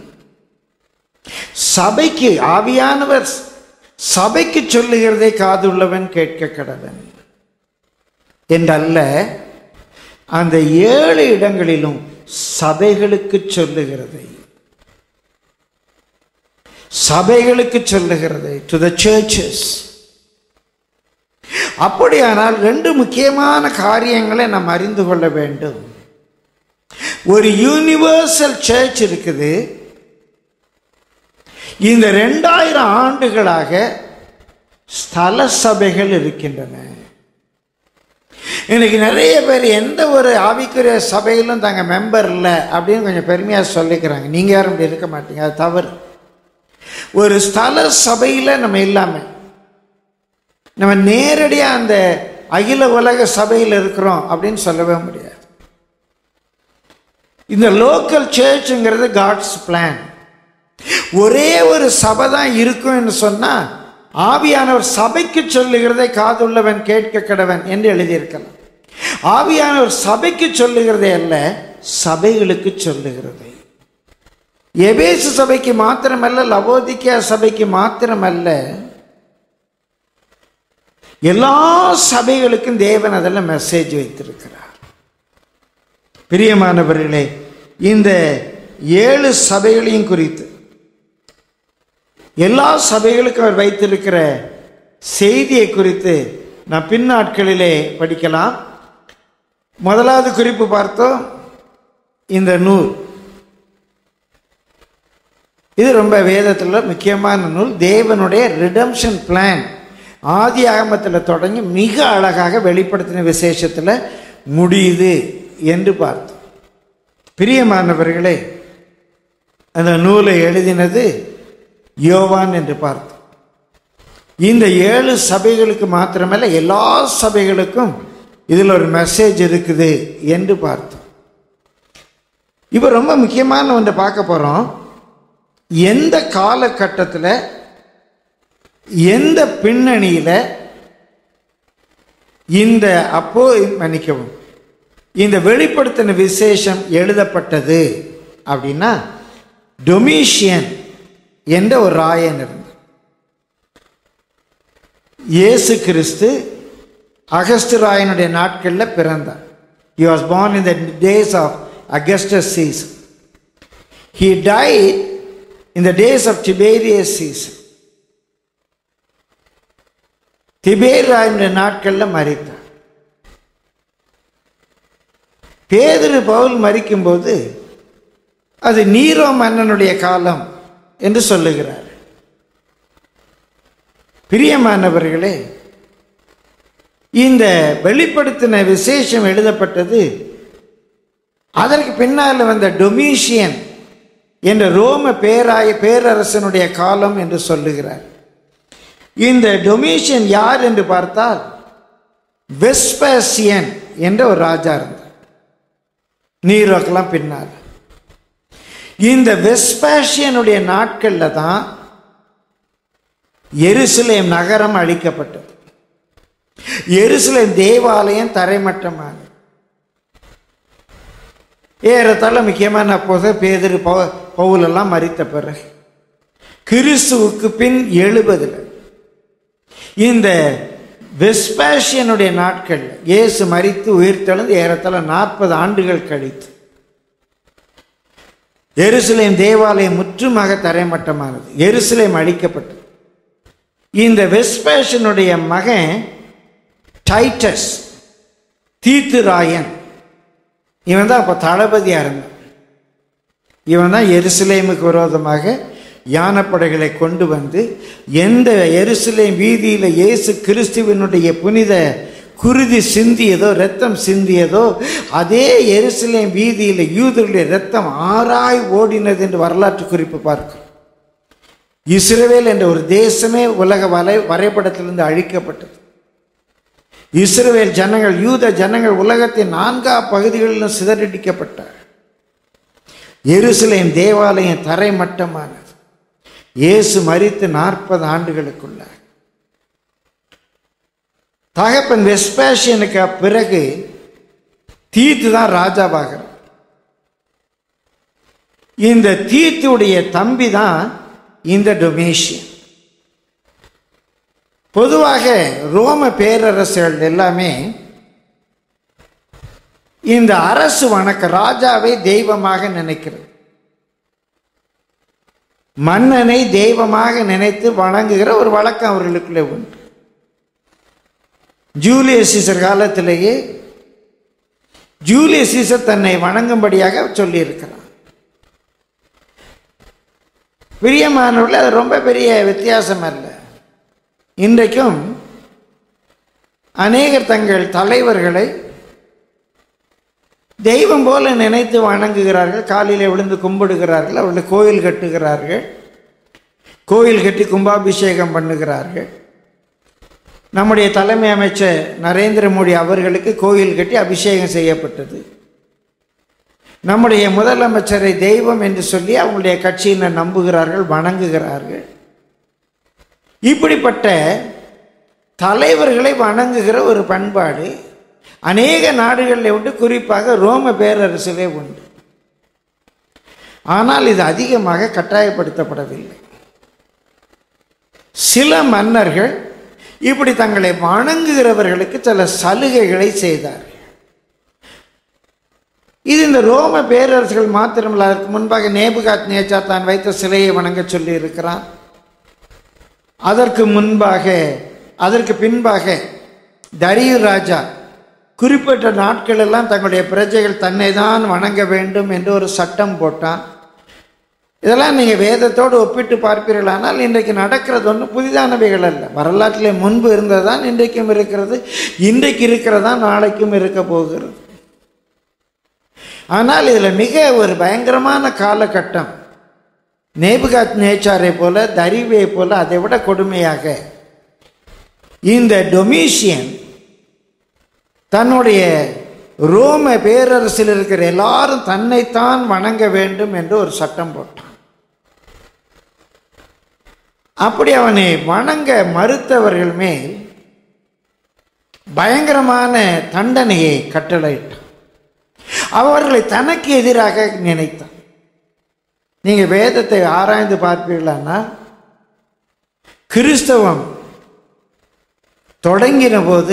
சபைக்கு ஆவியானவர் சபைக்கு சொல்லுகிறதை காதுள்ளவன் கேட்க கடவன் என்றல்ல அந்த ஏழு இடங்களிலும் சபைகளுக்கு சொல்லுகிறதை சபைகளுக்கு சொல்லுகிறது டு த சர்ச்சஸ் அப்படியானால் ரெண்டு முக்கியமான காரியங்களை நாம் அறிந்து கொள்ள வேண்டும் ஒரு யூனிவர்சல் சர்ச் இருக்குது இந்த ரெண்டாயிரம் ஆண்டுகளாக ஸ்தல சபைகள் இருக்கின்றன இன்னைக்கு நிறைய பேர் எந்த ஒரு ஆவிக்குரிய சபையிலும் தாங்க மெம்பர் இல்லை அப்படின்னு கொஞ்சம் பெருமையாக சொல்லிக்கிறாங்க நீங்கள் யாரும் இப்படி இருக்க மாட்டீங்க அது தவறு ஒரு ஸ்தல சபையில் நம்ம இல்லாமல் நம்ம நேரடியாக அந்த அகில உலக சபையில் இருக்கிறோம் அப்படின்னு சொல்லவே முடியாது இந்த லோக்கல் சர்ச்சுங்கிறது காட்ஸ் பிளான் ஒரே ஒரு சபை தான் இருக்கும்னு சொன்னால் ஆவியானவர் சபைக்கு சொல்லுகிறதை காதுள்ளவன் கேட்க கடவன் என்று எழுதியிருக்கலாம் ஆவியானவர் சபைக்கு சொல்லுகிறதே அல்ல சபைகளுக்கு சொல்லுகிறதை எபேசு சபைக்கு மாத்திரமல்ல லவோதிக்கா சபைக்கு மாத்திரமல்ல எல்லா சபைகளுக்கும் தேவன் அதில் மெசேஜ் வைத்திருக்கிறார் பிரியமானவர்களே இந்த ஏழு சபைகளையும் குறித்து எல்லா சபைகளுக்கும் அவர் வைத்திருக்கிற செய்தியை குறித்து நான் பின்னாட்களிலே படிக்கலாம் முதலாவது குறிப்பு பார்த்தோம் இந்த நூல் இது ரொம்ப வேதத்தில் முக்கியமான நூல் தேவனுடைய ரிடம்ஷன் பிளான் ஆதி ஆகமத்தில் தொடங்கி மிக அழகாக வெளிப்படுத்தின விசேஷத்தில் முடியுது என்று பார்த்தோம் பிரியமானவர்களே அந்த நூலை எழுதினது யோவான் என்று பார்த்தோம் இந்த ஏழு சபைகளுக்கு மாத்திரமல்ல எல்லா சபைகளுக்கும் இதில் ஒரு மெசேஜ் இருக்குது என்று பார்த்தோம் இப்போ ரொம்ப முக்கியமான ஒன்றை பார்க்க போகிறோம் எந்த காலகட்டத்தில் எந்த பின்னணியில் இந்த அப்போ மன்னிக்கவும் இந்த வெளிப்படுத்தின விசேஷம் எழுதப்பட்டது அப்படின்னா டொமிஷியன் என்ற ஒரு ராயன் இருந்தார் இயேசு கிறிஸ்து அகஸ்து ராயனுடைய நாட்களில் பிறந்தார் he was born in the days of augustus season he died in the days of tiberius season திபேர் ராயனுடைய நாட்களில் மறித்தார் பேதுரு பவுல் மறிக்கும்போது அது நீரோ மன்னனுடைய காலம் என்று சொல்லுகிறார் பிரியமானவர்களே இந்த வெளிப்படுத்தின விசேஷம் எழுதப்பட்டது அதற்கு பின்னால் வந்த டொமிஷியன் என்ற ரோம பேராய பேரரசனுடைய காலம் என்று சொல்லுகிறார் இந்த டொமிஷியன் யார் என்று பார்த்தால் வெஸ்பேசியன் என்ற ஒரு ராஜா இருந்தார் நீரோக்கெல்லாம் பின்னால் இந்த வெஸ்பாஷியனுடைய நாட்களில் தான் எருசலேம் நகரம் அழிக்கப்பட்டது எருசலேம் தேவாலயம் தரைமட்டமானது ஏறத்தாழ முக்கியமான அப்போது பேதர் பவு- பவுலெல்லாம் மறித்த பிறகு கிறிஸ்துவுக்கு பின் எழுபதுல இந்த வெஸ்பாஷியனுடைய நாட்கள் இயேசு மறித்து உயிர்த்தெழுந்து ஏறத்தாழ நாற்பது ஆண்டுகள் கழித்து எருசலேம் தேவாலயம் முற்றுமாக தரைமட்டமானது எருசலேம் அழிக்கப்பட்டது இந்த வெஸ்பேஷனுடைய மகன் டைட்டஸ் தீத்துராயன் இவன் தான் அப்போ தளபதியாக இருந்தான் இவன் தான் எருசலேமுக்கு விரோதமாக யானப்படைகளை கொண்டு வந்து எந்த எருசலேம் வீதியில் இயேசு கிறிஸ்துவனுடைய புனித குருதி சிந்தியதோ ரத்தம் சிந்தியதோ அதே எருசலேம் வீதியில் யூதருடைய ரத்தம் ஆராய் ஓடினது என்று வரலாற்று குறிப்பு பார்க்கிறோம் இஸ்ரவேல் என்ற ஒரு தேசமே உலக வலை வரைபடத்திலிருந்து அழிக்கப்பட்டது இஸ்ரவேல் ஜனங்கள் யூத ஜனங்கள் உலகத்தின் நான்கா பகுதிகளிலும் சிதறடிக்கப்பட்டார் எருசலேம் தேவாலயம் தரைமட்டமானது இயேசு மரித்து நாற்பது ஆண்டுகளுக்குள்ள தகப்பன் வெஸ்பேஷியனுக்கு பிறகு தீத்து தான் ராஜாவாகிறார் இந்த தீத்துடைய தம்பி தான் இந்த டொமேஷியன் பொதுவாக ரோம பேரரசுகள் எல்லாமே இந்த அரசு வணக்க ராஜாவை தெய்வமாக நினைக்கிறது மன்னனை தெய்வமாக நினைத்து வணங்குகிற ஒரு வழக்கம் அவர்களுக்குள்ளே உண்டு ஜூலியஸ் சீசர் காலத்திலேயே ஜூலியஸ் சீசர் தன்னை வணங்கும்படியாக சொல்லியிருக்கிறார் பிரியமானவர்கள் அது ரொம்ப பெரிய வித்தியாசம் அல்ல இன்றைக்கும் அநேகர் தங்கள் தலைவர்களை தெய்வம் போல நினைத்து வணங்குகிறார்கள் காலையில் விழுந்து கும்பிடுகிறார்கள் அவர்கள் கோயில் கட்டுகிறார்கள் கோயில் கட்டி கும்பாபிஷேகம் பண்ணுகிறார்கள் நம்முடைய தலைமை அமைச்சர் நரேந்திர மோடி அவர்களுக்கு கோயில் கட்டி அபிஷேகம் செய்யப்பட்டது நம்முடைய முதலமைச்சரை தெய்வம் என்று சொல்லி அவங்களுடைய கட்சியினர் நம்புகிறார்கள் வணங்குகிறார்கள் இப்படிப்பட்ட தலைவர்களை வணங்குகிற ஒரு பண்பாடு அநேக நாடுகளில் உண்டு குறிப்பாக ரோம பேரரசிலே உண்டு ஆனால் இது அதிகமாக கட்டாயப்படுத்தப்படவில்லை சில மன்னர்கள் இப்படி தங்களை வணங்குகிறவர்களுக்கு சில சலுகைகளை செய்தார்கள் இது இந்த ரோம பேரரசுகள் மாத்திரமல்ல அதற்கு முன்பாக நேபுகாத் நேச்சா தான் வைத்த சிலையை வணங்க சொல்லி இருக்கிறான் அதற்கு முன்பாக அதற்கு பின்பாக தரியு ராஜா குறிப்பிட்ட நாட்கள் எல்லாம் தங்களுடைய பிரஜைகள் தன்னை தான் வணங்க வேண்டும் என்று ஒரு சட்டம் போட்டான் இதெல்லாம் நீங்கள் வேதத்தோடு ஒப்பிட்டு பார்ப்பீர்களானால் இன்றைக்கு நடக்கிறது ஒன்றும் புதிதானவைகள் அல்ல வரலாற்றிலே முன்பு இருந்ததுதான் இன்றைக்கும் இருக்கிறது இன்றைக்கு இருக்கிறதா நாளைக்கும் இருக்க போகிறது ஆனால் இதில் மிக ஒரு பயங்கரமான காலகட்டம் நேபுகாத் நேச்சாரை போல தரிவை போல அதை விட கொடுமையாக இந்த டொமிஷியன் தன்னுடைய ரோம பேரரசில் இருக்கிற எல்லாரும் தன்னைத்தான் வணங்க வேண்டும் என்று ஒரு சட்டம் போட்டான் அப்படி அவனை வணங்க மறுத்தவர்கள் மேல் பயங்கரமான தண்டனையை கட்டளையிட்டான் அவர்களை தனக்கு எதிராக நினைத்தான் நீங்க வேதத்தை ஆராய்ந்து பார்ப்பீர்களானா கிறிஸ்தவம் தொடங்கின போது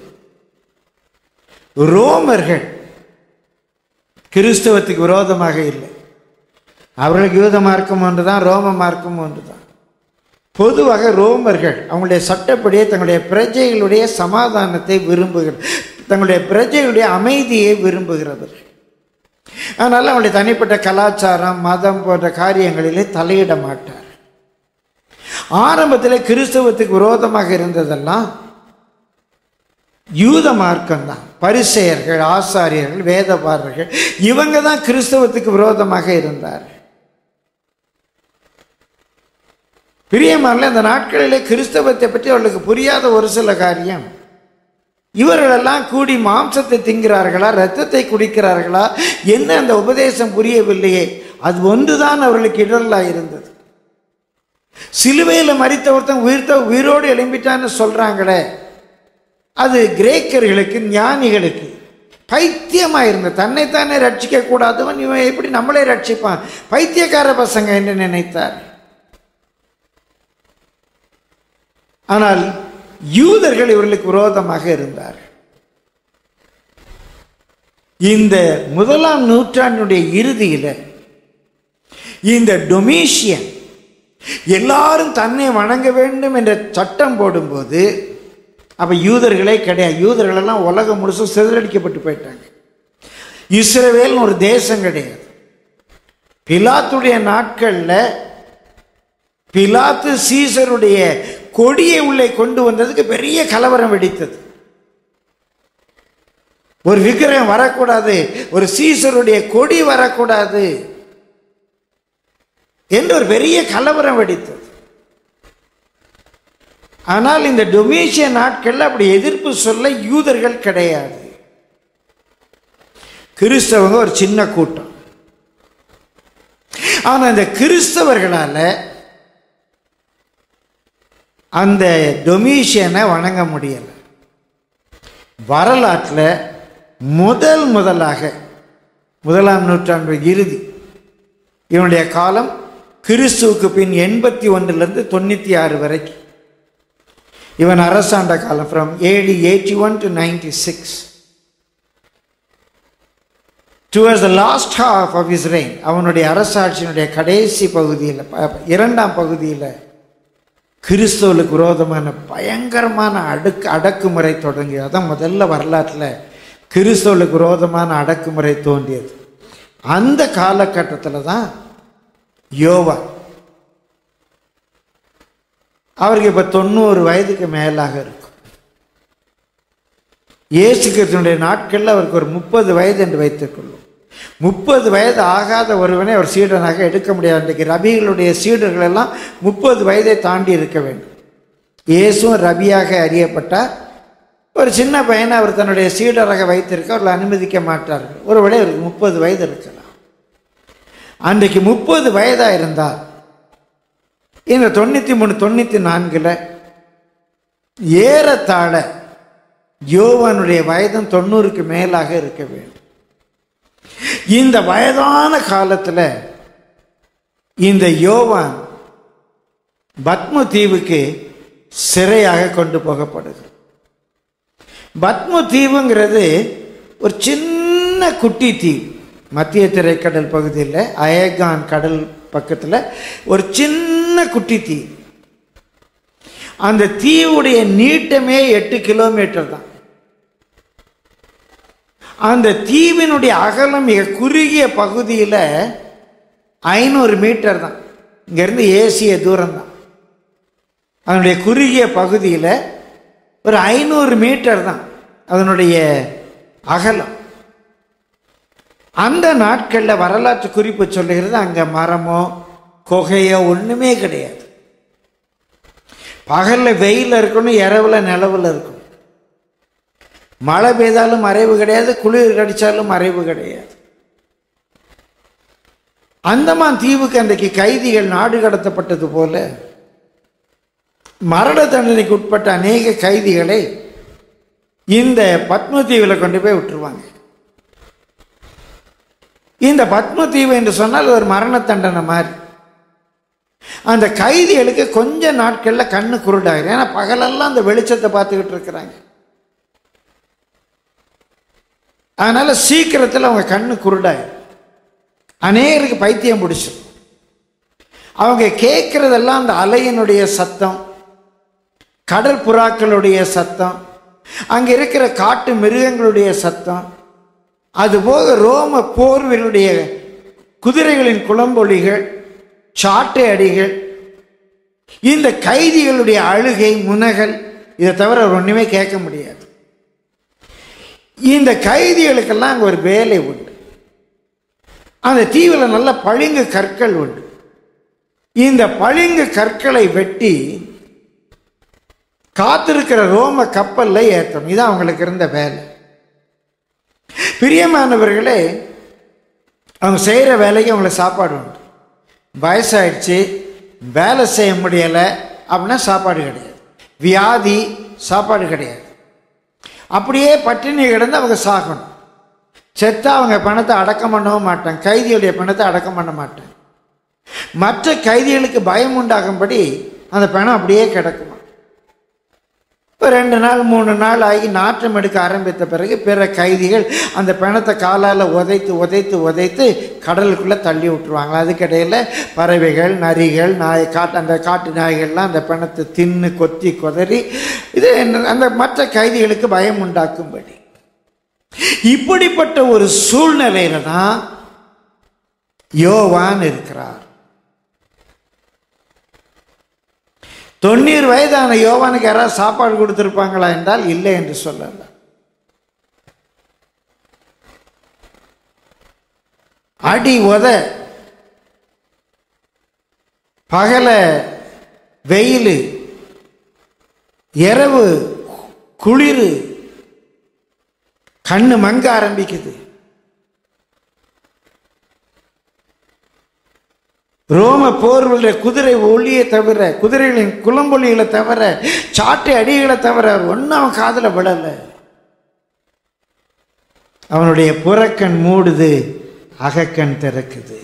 ரோமர்கள் கிறிஸ்தவத்துக்கு விரோதமாக இல்லை அவர்களுக்கு யூத மார்க்கம் ஒன்று தான் ரோம மார்க்கம் ஒன்று தான் பொதுவாக ரோமர்கள் அவங்களுடைய சட்டப்படியே தங்களுடைய பிரஜைகளுடைய சமாதானத்தை விரும்புகிற தங்களுடைய பிரஜைகளுடைய அமைதியை விரும்புகிறவர்கள் அதனால் அவங்களுடைய தனிப்பட்ட கலாச்சாரம் மதம் போன்ற காரியங்களிலே தலையிட மாட்டார் ஆரம்பத்தில் கிறிஸ்தவத்துக்கு விரோதமாக இருந்ததெல்லாம் யூத மார்க்கம் தான் பரிசெயர்கள் ஆசாரியர்கள் வேதபாரர்கள் இவங்க தான் கிறிஸ்தவத்துக்கு விரோதமாக இருந்தார் பிரியமான இந்த நாட்களிலே கிறிஸ்தவத்தை பற்றி அவர்களுக்கு புரியாத ஒரு சில காரியம் இவர்களெல்லாம் கூடி மாம்சத்தை திங்கிறார்களா இரத்தத்தை குடிக்கிறார்களா என்ன அந்த உபதேசம் புரியவில்லையே அது ஒன்றுதான் அவர்களுக்கு இடரலாக இருந்தது சிலுவையில் மறித்த ஒருத்தன் உயிர்த்த உயிரோடு எழும்பிட்டான்னு சொல்றாங்களே அது கிரேக்கர்களுக்கு ஞானிகளுக்கு பைத்தியமா இருந்த தன்னைத்தானே ரட்சிக்க கூடாதவன் இவன் எப்படி நம்மளே ரட்சிப்பான் பைத்தியக்கார பசங்க என்று நினைத்தார் ஆனால் யூதர்கள் இவர்களுக்கு விரோதமாக இருந்தார் இந்த முதலாம் நூற்றாண்டுடைய இறுதியில் இந்த டொமீஷியன் எல்லாரும் தன்னை வணங்க வேண்டும் என்ற சட்டம் போடும்போது அப்ப யூதர்களே கிடையாது யூதர்கள் எல்லாம் உலகம் முழுசும் சிதறடிக்கப்பட்டு போயிட்டாங்க இஸ்ரவேல்னு ஒரு தேசம் கிடையாது பிலாத்துடைய நாட்கள்ல பிலாத்து சீசருடைய கொடியை உள்ளே கொண்டு வந்ததுக்கு பெரிய கலவரம் வெடித்தது ஒரு விக்கிரகம் வரக்கூடாது ஒரு சீசருடைய கொடி வரக்கூடாது என்று ஒரு பெரிய கலவரம் வெடித்தது ஆனால் இந்த டொமேஷிய நாட்கள்ல அப்படி எதிர்ப்பு சொல்ல யூதர்கள் கிடையாது கிறிஸ்தவங்க ஒரு சின்ன கூட்டம் ஆனா இந்த கிறிஸ்தவர்களால அந்த டொமிஷியனை வணங்க முடியலை வரலாற்றில் முதல் முதலாக முதலாம் நூற்றாண்டு இறுதி இவனுடைய காலம் கிறிஸ்துவுக்கு பின் எண்பத்தி ஒன்றிலிருந்து தொண்ணூற்றி ஆறு வரைக்கும் இவன் அரசாண்ட காலம் from AD eighty one to ninety six towards the last half of his reign அவனுடைய அரசாட்சியினுடைய கடைசி பகுதியில் ப- இரண்டாம் பகுதியில் கிறிஸ்தவர்களுக்கு விரோதமான பயங்கரமான அடுக்கு அடக்குமுறை தொடங்கியது அதான் முதல்ல வரலாற்றில் கிறிஸ்தவர்களுக்கு விரோதமான அடக்குமுறை தோன்றியது அந்த காலகட்டத்தில் தான் யோவா அவருக்கு இப்போ தொண்ணூறு வயதுக்கு மேலாக இருக்கும் இயேசு கிறிஸ்துவனுடைய நாட்களில் அவருக்கு ஒரு முப்பது வயது என்று வைத்துக்கொள்ளும் முப்பது வயது ஆகாத ஒருவனை அவர் சீடனாக எடுக்க முடியாது இன்றைக்கு ரபிகளுடைய சீடர்கள் எல்லாம் முப்பது வயதை தாண்டி இருக்க வேண்டும் இயேசுவும் ரபியாக அறியப்பட்டார் ஒரு சின்ன பையனை அவர் தன்னுடைய சீடராக வைத்திருக்க அவர்கள் அனுமதிக்க மாட்டார்கள் ஒருவேளை அவருக்கு முப்பது வயது இருக்கலாம் அன்றைக்கு முப்பது வயதாக இருந்தால் இந்த தொண்ணூற்றி மூணு தொண்ணூற்றி நான்கில் ஏறத்தாழ யோவானுடைய வயதும் தொண்ணூறுக்கு மேலாக இருக்க வேண்டும் இந்த வயதான காலத்தில் இந்த யோவான் பத்ம தீவுக்கு சிறையாக கொண்டு போகப்படுகிறது பத்ம தீவுங்கிறது ஒரு சின்ன குட்டி தீவு மத்திய திரைக்கடல் பகுதியில் அயகான் கடல் பக்கத்தில் ஒரு சின்ன குட்டி தீவு அந்த தீவுடைய நீட்டமே எட்டு கிலோமீட்டர் தான் அந்த தீவினுடைய அகலம் மிக குறுகிய பகுதியில் ஐநூறு மீட்டர் தான் இங்கேருந்து ஏசிய தூரம் தான் அதனுடைய குறுகிய பகுதியில் ஒரு ஐநூறு மீட்டர் தான் அதனுடைய அகலம் அந்த நாட்களில் வரலாற்று குறிப்பு சொல்லுகிறது அங்கே மரமோ குகையோ ஒண்ணுமே கிடையாது பகல்ல வெயில் இருக்கணும் இரவுல நிலவுல இருக்கணும் மழை பெய்தாலும் மறைவு கிடையாது குளிர் கடிச்சாலும் மறைவு கிடையாது அந்தமான் தீவுக்கு அன்றைக்கு கைதிகள் நாடு கடத்தப்பட்டது போல மரண தண்டனைக்கு உட்பட்ட அநேக கைதிகளை இந்த பத்ம தீவில் கொண்டு போய் விட்டுருவாங்க இந்த பத்ம தீவு என்று சொன்னால் ஒரு மரண தண்டனை மாதிரி அந்த கைதிகளுக்கு கொஞ்ச நாட்கள்ல கண்ணு குருடாயிரும் ஏன்னா பகலெல்லாம் அந்த வெளிச்சத்தை பார்த்துக்கிட்டு இருக்கிறாங்க அதனால சீக்கிரத்தில் அவங்க கண்ணு குருடாயிரும் அநேகருக்கு பைத்தியம் பிடிச்சிடும் அவங்க கேட்கறதெல்லாம் அந்த அலையினுடைய சத்தம் கடல் புறாக்களுடைய சத்தம் அங்கே இருக்கிற காட்டு மிருகங்களுடைய சத்தம் அதுபோக ரோம போர்வினுடைய குதிரைகளின் குளம்பொலிகள் சாட்டை அடிகள் இந்த கைதிகளுடைய அழுகை முனகல் இதை தவிர அவர் ஒன்றுமே கேட்க முடியாது இந்த கைதிகளுக்கெல்லாம் அங்கே ஒரு வேலை உண்டு அந்த தீவில் நல்ல பளிங்கு கற்கள் உண்டு இந்த பளிங்கு கற்களை வெட்டி காத்திருக்கிற ரோம கப்பல்ல ஏற்றணும் இது அவங்களுக்கு இருந்த வேலை பிரியமானவர்களே அவங்க செய்கிற வேலைக்கு அவங்களுக்கு சாப்பாடு உண்டு வயசாயிடுச்சு வேலை செய்ய முடியலை அப்படின்னா சாப்பாடு கிடையாது வியாதி சாப்பாடு கிடையாது அப்படியே பட்டினி கிடந்து அவங்க சாகணும் செத்தா அவங்க பணத்தை அடக்கம் பண்ணவும் மாட்டாங்க கைதிகளுடைய பணத்தை அடக்கம் பண்ண மாட்டாங்க மற்ற கைதிகளுக்கு பயம் உண்டாகும்படி அந்த பணம் அப்படியே கிடக்குமா இப்போ ரெண்டு நாள் மூணு நாள் ஆகி நாற்றம் எடுக்க ஆரம்பித்த பிறகு பிற கைதிகள் அந்த பிணத்தை காலால் உதைத்து உதைத்து உதைத்து கடலுக்குள்ளே தள்ளி விட்டுருவாங்க அதுக்கிடையில் பறவைகள் நரிகள் நாய் காட்டு அந்த காட்டு நாய்கள்லாம் அந்த பிணத்தை தின்னு கொத்தி கொதறி இது என்ன- அந்த மற்ற கைதிகளுக்கு பயம் உண்டாக்கும்படி இப்படிப்பட்ட ஒரு சூழ்நிலையில தான் யோவான் இருக்கிறார் தொண்ணூறு வயதான யோவானுக்கு யாராவது சாப்பாடு கொடுத்திருப்பாங்களா என்றால் இல்லை என்று சொல்லல அடி உத பகல வெயில் இரவு குளிர் கண்ணு மங்க ஆரம்பிக்குது ரோம போர்வலுடைய குதிரை ஒளியை தவிர குதிரைகளின் குளம்பொலிகளை தவிர சாட்டை அடிகளை தவிர ஒன்றும் அவன் காதில் விடலை அவனுடைய புறக்கண் மூடுது அகக்கண் திறக்குது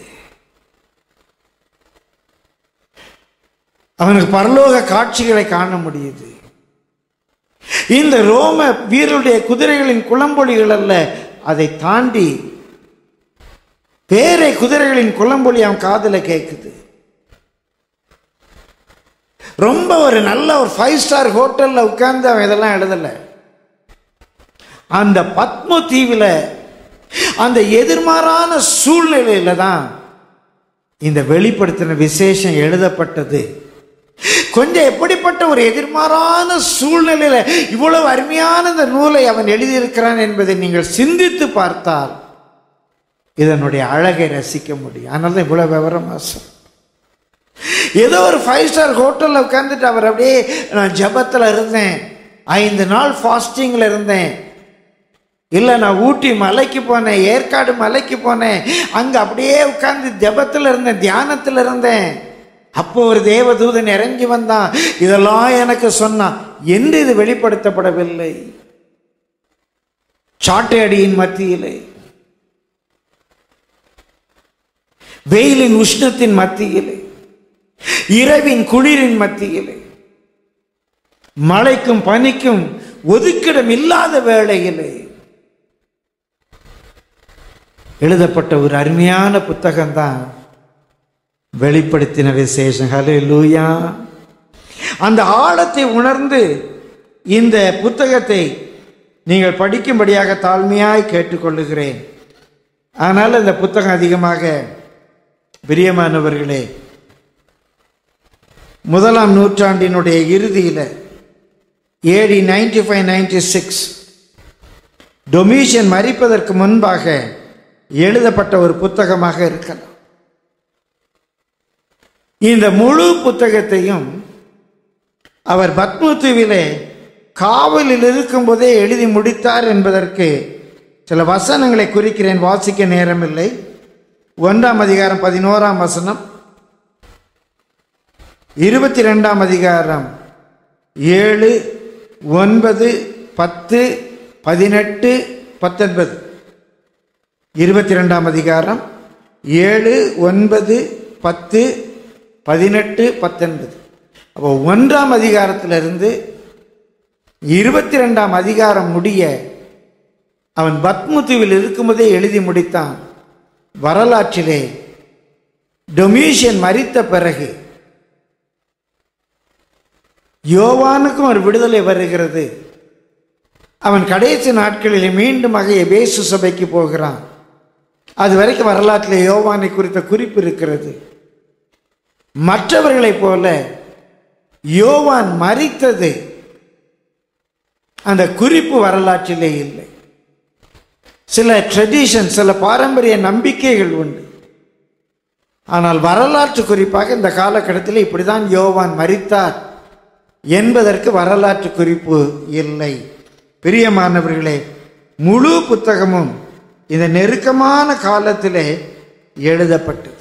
அவனுக்கு பரலோக காட்சிகளை காண முடியுது இந்த ரோம வீரருடைய குதிரைகளின் குளம்பொலிகள் அல்ல அதை தாண்டி வேற குதிரைகளின் குளம்பொலி அவன் காதுல கேட்குது ரொம்ப ஒரு நல்ல ஒரு ஃபைவ் ஸ்டார் ஹோட்டல்ல உட்கார்ந்து அவன் இதெல்லாம் எழுதல அந்த பத்ம தீவுல அந்த எதிர்மாறான சூழ்நிலையில தான் இந்த வெளிப்படுத்தின விசேஷம் எழுதப்பட்டது கொஞ்சம் எப்படிப்பட்ட ஒரு எதிர்மாறான சூழ்நிலையில இவ்வளவு அருமையான இந்த நூலை அவன் எழுதியிருக்கிறான் என்பதை நீங்கள் சிந்தித்து பார்த்தால் இதனுடைய அழகை ரசிக்க முடியும் அதனால தான் இவ்வளோ விவரமா சொல் ஏதோ ஒரு ஃபைவ் ஸ்டார் ஹோட்டலில் உட்காந்துட்டு அவர் அப்படியே நான் ஜபத்தில் இருந்தேன் ஐந்து நாள் ஃபாஸ்டிங்கில் இருந்தேன் இல்லை நான் ஊட்டி மலைக்கு போனேன் ஏற்காடு மலைக்கு போனேன் அங்கே அப்படியே உட்கார்ந்து ஜபத்தில் இருந்தேன் தியானத்தில் இருந்தேன் அப்போ ஒரு தேவதூதன் இறங்கி வந்தான் இதெல்லாம் எனக்கு சொன்னான் என்று இது வெளிப்படுத்தப்படவில்லை சாட்டை அடியின் மத்தியிலே வெயிலின் உஷ்ணத்தின் மத்தியிலே இரவின் குளிரின் மத்தியிலே மழைக்கும் பனிக்கும் ஒதுக்கிடம் இல்லாத வேளையிலே எழுதப்பட்ட ஒரு அருமையான புத்தகம்தான் வெளிப்படுத்தின விசேஷம் ஹலே லூயா அந்த ஆழத்தை உணர்ந்து இந்த புத்தகத்தை நீங்கள் படிக்கும்படியாக தாழ்மையாய் கேட்டுக்கொள்ளுகிறேன் ஆனால் இந்த புத்தகம் அதிகமாக பிரியமானவர்களே முதலாம் நூற்றாண்டினுடைய இறுதியில் AD ninety five ninety six Domitian மறிப்பதற்கு முன்பாக எழுதப்பட்ட ஒரு புத்தகமாக இருக்கலாம் இந்த முழு புத்தகத்தையும் அவர் பத்மத்துவிலே காவலில் இருக்கும்போதே எழுதி முடித்தார் என்பதற்கு சில வசனங்களை குறிக்கிறேன் வாசிக்க நேரமில்லை ஒன்றாம் அதிகாரம் பதினோராம் வசனம் இருபத்தி ரெண்டாம் அதிகாரம் ஏழு ஒன்பது பத்து பதினெட்டு பத்தொன்பது இருபத்தி ரெண்டாம் அதிகாரம் ஏழு ஒன்பது பத்து பதினெட்டு பத்தொன்பது அப்போ ஒன்றாம் அதிகாரத்திலிருந்து இருபத்தி ரெண்டாம் அதிகாரம் முடிய அவன் பத்முத்துவில் இருக்கும்போதே எழுதி முடித்தான் வரலாற்றிலே டொமிஷியன் மரித்த பிறகு யோவானுக்கும் ஒரு விடுதலை வருகிறது அவன் கடைசி நாட்களிலே மீண்டுமாக எபேசு சபைக்கு போகிறான் அது வரைக்கும் வரலாற்றில் யோவானை குறித்த குறிப்பு இருக்கிறது மற்றவர்களைப் போல யோவான் மரித்தது அந்த குறிப்பு வரலாற்றிலே இல்லை சில ட்ரெடிஷன் சில பாரம்பரிய நம்பிக்கைகள் உண்டு ஆனால் வரலாற்று குறிப்பாக இந்த காலகட்டத்தில் இப்படிதான் யோவான் மரித்தார் என்பதற்கு வரலாற்று குறிப்பு இல்லை பிரியமானவர்களே முழு புத்தகமும் இந்த நெருக்கமான காலத்திலே எழுதப்பட்டது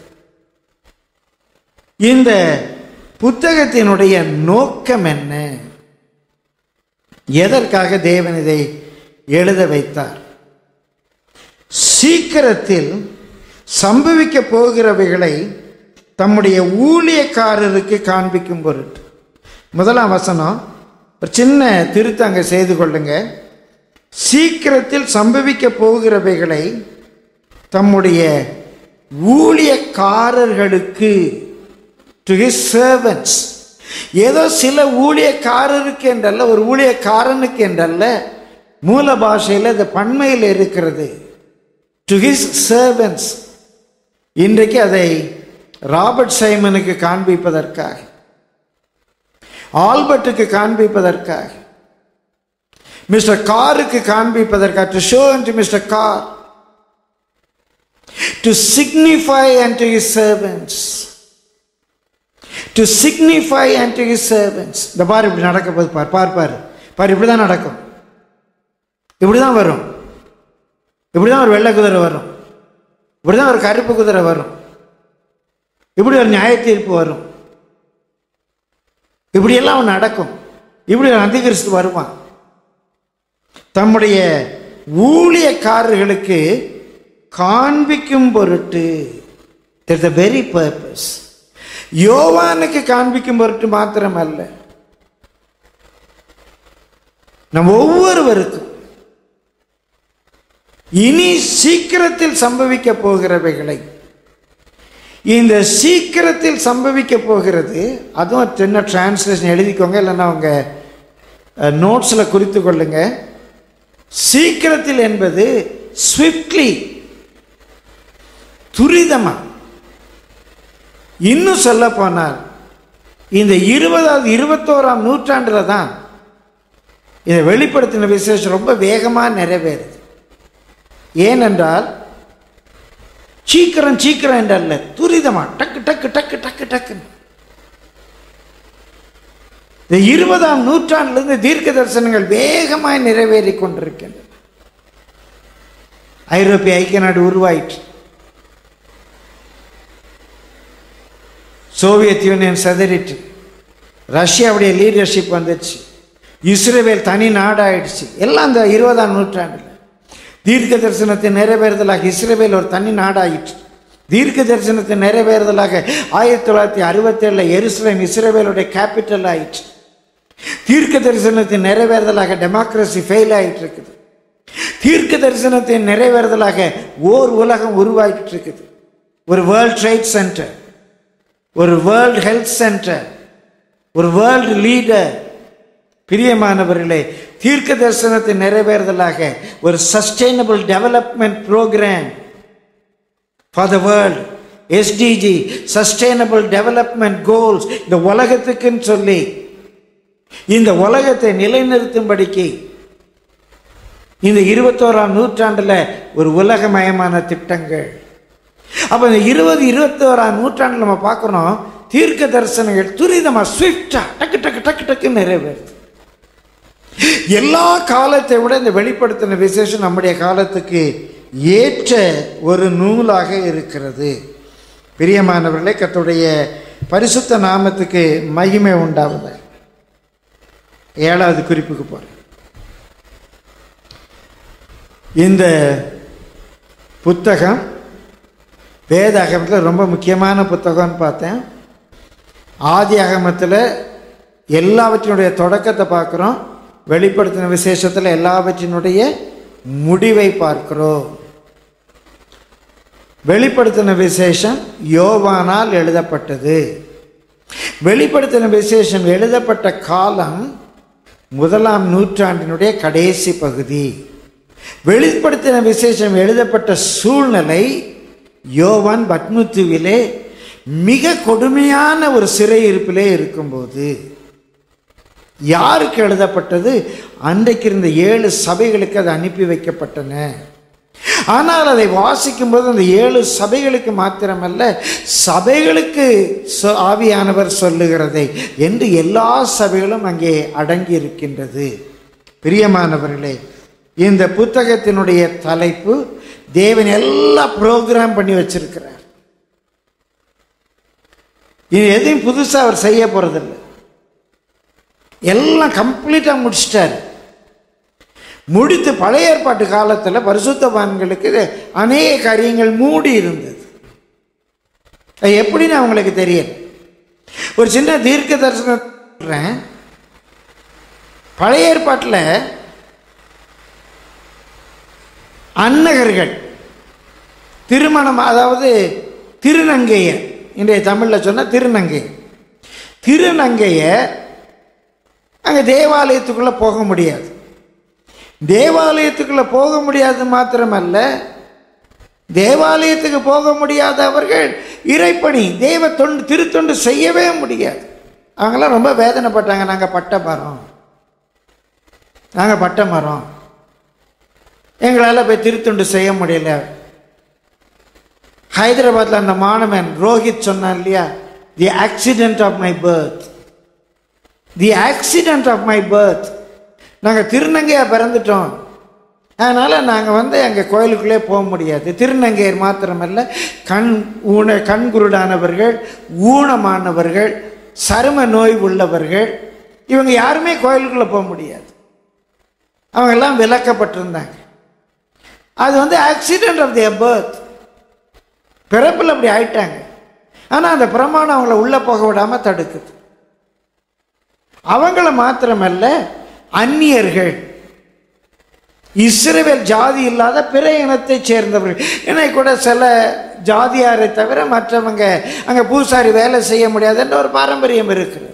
இந்த புத்தகத்தினுடைய நோக்கம் என்ன எதற்காக தேவன் இதை எழுத வைத்தார் சீக்கிரத்தில் சம்பவிக்க போகிறவைகளை தம்முடைய ஊழியக்காரருக்கு காண்பிக்கும் பொருட்டு முதலாம் வசனம் ஒரு சின்ன திருத்தம் அங்கே செய்து கொள்ளுங்க சீக்கிரத்தில் சம்பவிக்க போகிறவைகளை தம்முடைய ஊழியக்காரர்களுக்கு டு ஹிஸ் சர்வன்ஸ் ஏதோ சில ஊழியக்காரருக்கு என்றல்ல ஒரு ஊழியக்காரனுக்கு என்றல்ல மூல பாஷையில் அது பண்மையில் இருக்கிறது டு ஹிஸ் சர்வன்ஸ் இன்றைக்கு அதை ராபர்ட் சைமனுக்கு காண்பிப்பதற்காக ஆல்பர்ட்டுக்கு காண்பிப்பதற்காக மிஸ்டர் காருக்கு காண்பிப்பதற்காக to show to mister Carr to signify and to his servants to signify and to his servants இந்த பார் இப்படி நடக்க போது பார் பார் பார் பார் இப்படி தான் நடக்கும் இப்படி தான் வரும் இப்படி தான் ஒரு வெள்ளை குதிரை வரும் இப்படி தான் ஒரு கருப்பு குதிரை வரும் இப்படி ஒரு நியாய தீர்ப்பு வரும் இப்படியெல்லாம் நடக்கும் இப்படி ஒரு அந்திகிறிஸ்து வருவான் தம்முடைய ஊழியக்காரர்களுக்கு காண்பிக்கும் பொருட்டு த வெரி பர்பஸ் யோவானுக்கு காண்பிக்கும் பொருட்டு மாத்திரமல்ல நம் ஒவ்வொருவருக்கும் இனி சீக்கிரத்தில் சம்பவிக்க போகிறவைகளை இந்த சீக்கிரத்தில் சம்பவிக்க போகிறது அதுவும் சின்ன டிரான்ஸ்லேஷன் எழுதிக்கோங்க இல்லைன்னா அவங்க நோட்ஸில் குறித்து கொள்ளுங்க சீக்கிரத்தில் என்பது ஸ்விஃப்ட்லி துரிதமா இன்னும் சொல்ல போனால் இந்த இருபதாவது இருபத்தோராம் நூற்றாண்டில் தான் இதை வெளிப்படுத்தின விசேஷம் ரொம்ப வேகமாக நிறைவேறுது ஏனென்றால் சீக்கிரம் சீக்கிரம் என்றல்ல துரிதமா டக்கு டக்கு டக்கு டக்கு டக்குன்னு இந்த இருபதாம் நூற்றாண்டிலிருந்து தீர்க்க தரிசனங்கள் வேகமாய் நிறைவேறி கொண்டிருக்கின்றன ஐரோப்பிய ஐக்கிய நாடு உருவாயிற்று சோவியத் யூனியன் செதறிட்டு ரஷ்யாவுடைய லீடர்ஷிப் வந்துடுச்சு இஸ்ரேல் தனி நாடாயிடுச்சு எல்லாம் அந்த இருபதாம் நூற்றாண்டில் தீர்க்க தரிசனத்தை நிறைவேறுதலாக இஸ்ரேல் ஒரு தனி நாடாயிற்று தீர்க்க தரிசனத்தை நிறைவேறுதலாக ஆயிரத்தி தொள்ளாயிரத்தி அறுபத்தேழில் எருசலேம் இஸ்ரேவேலுடைய கேபிட்டல் ஆயிற்று தீர்க்க தரிசனத்தை நிறைவேறுதலாக டெமோக்ரஸி ஃபெயில் ஆகிட்டு இருக்குது தீர்க்க தரிசனத்தை நிறைவேறுதலாக ஓர் உலகம் உருவாகிட்டு இருக்குது ஒரு வேர்ல்ட் ட்ரேட் சென்டர் ஒரு வேர்ல்ட் ஹெல்த் சென்டர் ஒரு வேர்ல்டு லீடர் பிரியமானவர்களே தீர்க்க தரிசனத்தை நிறைவேறுதலாக ஒரு sustainable development programme for the world SDG sustainable development goals இந்த உலகத்துக்குன்னு சொல்லி இந்த உலகத்தை நிலைநிறுத்தும்படிக்கு இந்த இருபத்தோராம் நூற்றாண்டில் ஒரு உலகமயமான திட்டங்கள் அப்போ இந்த இருபது இருபத்தோராம் நூற்றாண்டில் நம்ம பார்க்குறோம் தீர்க்க தரிசனங்கள் துரிதமா ஸ்விஃப்டா டக்கு டக்கு டக்கு டக்கு நிறைவேறுது எல்லா காலத்தை விட இந்த வெளிப்படுத்தின விசேஷம் நம்முடைய காலத்துக்கு ஏற்ற ஒரு நூலாக இருக்கிறது பிரியமானவர்களே கர்த்தருடைய பரிசுத்த நாமத்துக்கு மகிமை உண்டாவது ஏழாவது குறிப்புக்கு போறேன் இந்த புத்தகம் வேத அகமத்தில் ரொம்ப முக்கியமான புத்தகம்னு பார்த்தேன் ஆதி அகமத்தில் எல்லாவற்றினுடைய தொடக்கத்தை பார்க்குறோம் வெளிப்படுத்தின விசேஷத்தில் எல்லாவற்றினுடைய முடிவை பார்க்கிறோம் வெளிப்படுத்தின விசேஷம் யோவானால் எழுதப்பட்டது வெளிப்படுத்தின விசேஷம் எழுதப்பட்ட காலம் முதலாம் நூற்றாண்டினுடைய கடைசி பகுதி வெளிப்படுத்தின விசேஷம் எழுதப்பட்ட சூழ்நிலை யோவான் பத்முத்துவிலே மிக கொடுமையான ஒரு சிறையிருப்பிலே இருக்கும்போது யாருக்கு எழுதப்பட்டது அன்றைக்கு இருந்த ஏழு சபைகளுக்கு அது அனுப்பி வைக்கப்பட்டன ஆனால் அதை வாசிக்கும்போது அந்த ஏழு சபைகளுக்கு மாத்திரமல்ல சபைகளுக்கு சொ- ஆவியானவர் சொல்லுகிறதை என்று எல்லா சபைகளும் அங்கே அடங்கி இருக்கின்றது பிரியமானவர்களே இந்த புத்தகத்தினுடைய தலைப்பு தேவன் எல்லாம் ப்ரோக்ராம் பண்ணி வச்சிருக்கிறார் இது எதையும் புதுசாக அவர் செய்ய போறதில்லை எல்லாம் கம்ப்ளீட்டாக முடிச்சிட்டார் முடித்து பழைய ஏற்பாட்டு காலத்தில் பரிசுத்தவான்களுக்கு அநேக காரியங்கள் மூடி இருந்தது அது எப்படின்னு அவங்களுக்கு தெரியல ஒரு சின்ன தீர்க்க தரிசனம் சொல்றேன். பழைய ஏற்பாட்டில் அன்னகர்கள் திருமணம் அதாவது திருநங்கையர் இன்றைய தமிழில் சொன்ன திருநங்கை திருநங்கையர் அங்கே தேவாலயத்துக்குள்ளே போக முடியாது தேவாலயத்துக்குள்ளே போக முடியாது மாத்திரமல்ல தேவாலயத்துக்கு போக முடியாதவர்கள் இறைப்பணி தேவ தொண்டு திருத்தொண்டு செய்யவே முடியாது அவங்களாம் ரொம்ப வேதனைப்பட்டாங்க நாங்கள் பட்ட மரம் நாங்கள் பட்ட மரம் எங்களால் போய் திருத்தொண்டு செய்ய முடியல ஹைதராபாத்தில் அந்த மாணவன் ரோஹித் சொன்னான் இல்லையா the accident of my birth the accident of my birth நாங்கள் திருநங்கையாக பிறந்துட்டோம் அதனால் நாங்கள் வந்து எங்கள் கோயிலுக்குள்ளே போக முடியாது திருநங்கையர் மாத்திரமல்ல கண் ஊன கண்குருடானவர்கள் ஊனமானவர்கள் சரும நோய் உள்ளவர்கள் இவங்க யாருமே கோயிலுக்குள்ளே போக முடியாது அவங்கெல்லாம் விலக்கப்பட்டிருந்தாங்க அது வந்து ஆக்சிடென்ட் ஆஃப் தியர் பர்த் பிறப்பில் அப்படி ஆயிட்டாங்க ஆனால் அந்த பிரமாணம் அவங்கள உள்ளே போக விடாமல் தடுக்குது அவங்கள மாத்திரமல்ல அந்நியர்கள் இஸ்ரவேல் ஜாதி இல்லாத பிற இனத்தைச் சேர்ந்தவர்கள் என்னை கூட சில ஜாதியாரை தவிர மற்றவங்க அங்கே பூசாரி வேலை செய்ய முடியாது என்ற ஒரு பாரம்பரியம் இருக்கிறது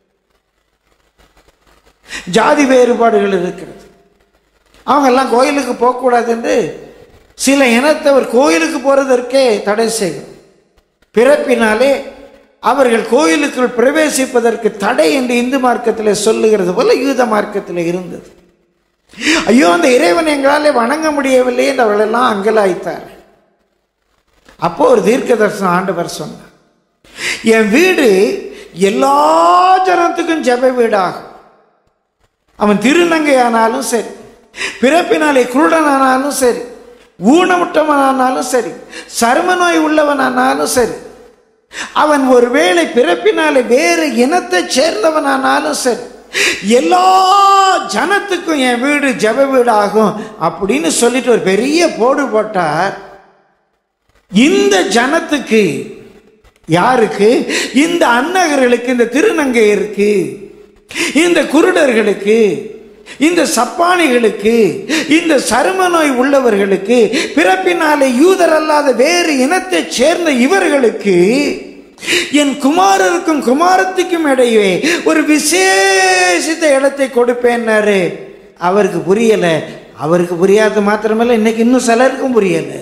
ஜாதி வேறுபாடுகள் இருக்கிறது அவங்கெல்லாம் கோயிலுக்கு போகக்கூடாது என்று சில இனத்தவர் கோயிலுக்கு போறதற்கே தடை செய்யும் பிறப்பினாலே அவர்கள் கோயிலுக்குள் பிரவேசிப்பதற்கு தடை என்று இந்து மார்க்கத்தில் சொல்லுகிறது போல யூத மார்க்கத்தில் இருந்தது ஐயோ அந்த இறைவன் எங்களாலே வணங்க முடியவில்லை என்று அவர்களெல்லாம் அங்கலாய்த்தார் அப்போ ஒரு தீர்க்க தரிசனம் ஆண்டவர் சொன்னார் என் வீடு எல்லா ஜனத்துக்கும் ஜெப வீடாகும் அவன் திருநங்கையானாலும் சரி பிறப்பினாலே குருடனானாலும் சரி ஊனமுட்டவனானாலும் சரி சரும நோய் உள்ளவனானாலும் சரி அவன் ஒருவேளை பிறப்பினாலே வேறு இனத்தைச் சேர்ந்தவனானாலும் சரி எல்லா ஜனத்துக்கும் என் வீடு ஜெப வீடாகும் அப்படின்னு சொல்லிட்டு ஒரு பெரிய போடு போட்டார் இந்த ஜனத்துக்கு யாருக்கு இந்த அன்னகர்களுக்கு இந்த திருநங்கையருக்கு இந்த குருடர்களுக்கு இந்த சப்பானிகளுக்கு இந்த சரும நோய் உள்ளவர்களுக்கு பிறப்பினாலே யூதர் அல்லாத வேறு இனத்தைச் சேர்ந்த இவர்களுக்கு என் குமாரருக்கும் குமாரத்துக்கும் இடையே ஒரு விசேஷித்த இடத்தை கொடுப்பேன்னாரு அவருக்கு புரியல அவருக்கு புரியாத மாத்திரமல்ல இன்னைக்கு இன்னும் சிலருக்கும் புரியல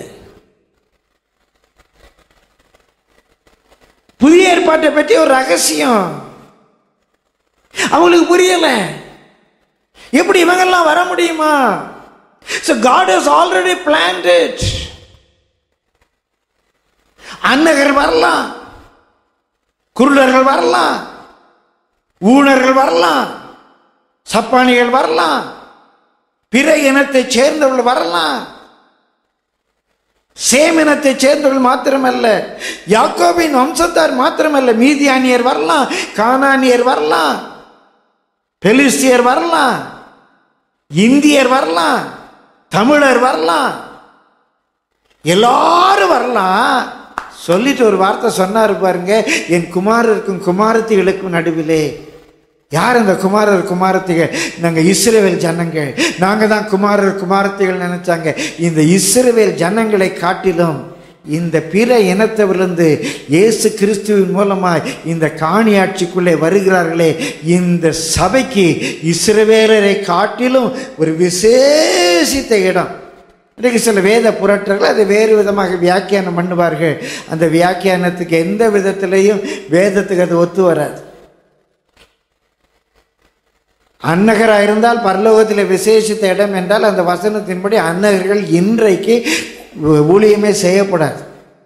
புதிய ஏற்பாட்டை பற்றி ஒரு ரகசியம் அவங்களுக்கு புரியல எப்படி இவங்கெல்லாம் வர முடியுமா So God has already planned it. அன்னகர் வரலாம் குருடர்கள் வரலாம் ஊனர்கள் வரலாம் சப்பானிகள் வரலாம் பிற இனத்தைச் சேர்ந்தவர்கள் வரலாம் சேம் இனத்தைச் சேர்ந்தவர்கள் மாத்திரமல்ல யாக்கோபின் வம்சத்தார் மாத்திரமல்ல மீதியானியர் வரலாம் கானானியர் வரலாம் பெலிஸ்தியர் வரலாம் இந்தியர் வரலாம் தமிழர் வரலாம் எல்லாரும் வரலாம் சொல்லிட்டு ஒரு வார்த்தை சொன்னார் பாருங்க என் குமாரருக்கும் குமாரத்திகளுக்கும் நடுவிலே யார் அந்த குமாரர் குமாரத்திகள் நாங்கள் இஸ்ரவேல் ஜனங்கள் நாங்கள் தான் குமாரர் குமாரத்திகள் நினைச்சாங்க இந்த இஸ்ரவேல் ஜனங்களை காட்டிலும் இந்த பிற இனத்தவரிலிருந்து இயேசு கிறிஸ்துவின் மூலமாய் இந்த காணியாட்சிக்குள்ளே வருகிறார்களே இந்த சபைக்கு இஸ்ரவேலரை காட்டிலும் ஒரு விசேஷித்த இடம் இன்றைக்கு சில வேத புரட்டர்கள் அதை வேறு விதமாக வியாக்கியானம் பண்ணுவார்கள் அந்த வியாக்கியானத்துக்கு எந்த விதத்திலையும் வேதத்துக்கு அது ஒத்து வராது அன்னகராக இருந்தால் பரலோகத்தில் விசேஷித்த இடம் என்றால் அந்த வசனத்தின்படி அன்னகர்கள் இன்றைக்கு ஊழியமே செய்யப்படாது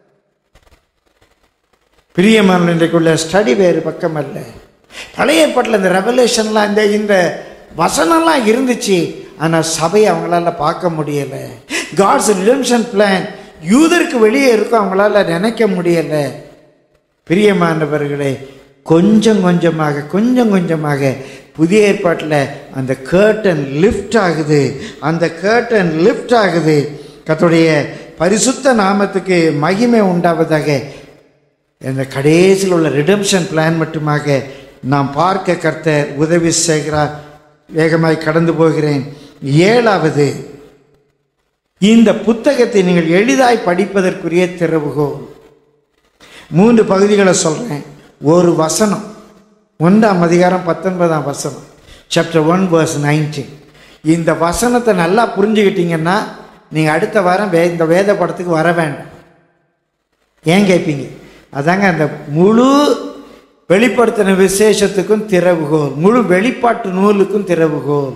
பிரியமான இன்றைக்குள்ள ஸ்டடி வேறு பக்கம் அல்ல பழைய ஏற்பாட்டில் இந்த ரெவலேஷன்லாம் இந்த இந்த வசனம்லாம் இருந்துச்சு ஆனால் சபையை அவங்களால பார்க்க முடியலை காட்ஸ் ரிடம்ஷன் பிளான் யூதருக்கு வெளியே இருக்கும் அவங்களால நினைக்க முடியலை பிரியமானவர்களே கொஞ்சம் கொஞ்சமாக கொஞ்சம் கொஞ்சமாக புதிய ஏற்பாட்டில் அந்த கேர்டன் லிஃப்ட் ஆகுது அந்த கேர்டன் லிஃப்ட் ஆகுது கர்த்தருடைய பரிசுத்த நாமத்துக்கு மகிமை உண்டாவதாக இந்த கடைசியில் உள்ள ரிடம்ஷன் பிளான் மட்டுமாக நாம் பார்க்க கர்த்தர் உதவி செய்கிறார் வேகமாய் கடந்து போகிறேன் ஏழாவது இந்த புத்தகத்தை நீங்கள் எளிதாய் படிப்பதற்குரிய திறவுகோல் மூன்று பகுதிகளை சொல்கிறேன் ஒரு வசனம் ஒன்றாம் அதிகாரம் பத்தொன்பதாம் வசனம் சாப்டர் ஒன் வர்ஸ் நைன்டீன் இந்த வசனத்தை நல்லா புரிஞ்சுக்கிட்டீங்கன்னா நீங்கள் அடுத்த வாரம் வே இந்த வேத படத்துக்கு வர வேண்டாம் ஏன் கேட்பீங்க அதாங்க அந்த முழு வெளிப்படுத்தின விசேஷத்துக்கும் திறவுகோல் முழு வெளிப்பாட்டு நூலுக்கும் திறவுகோல்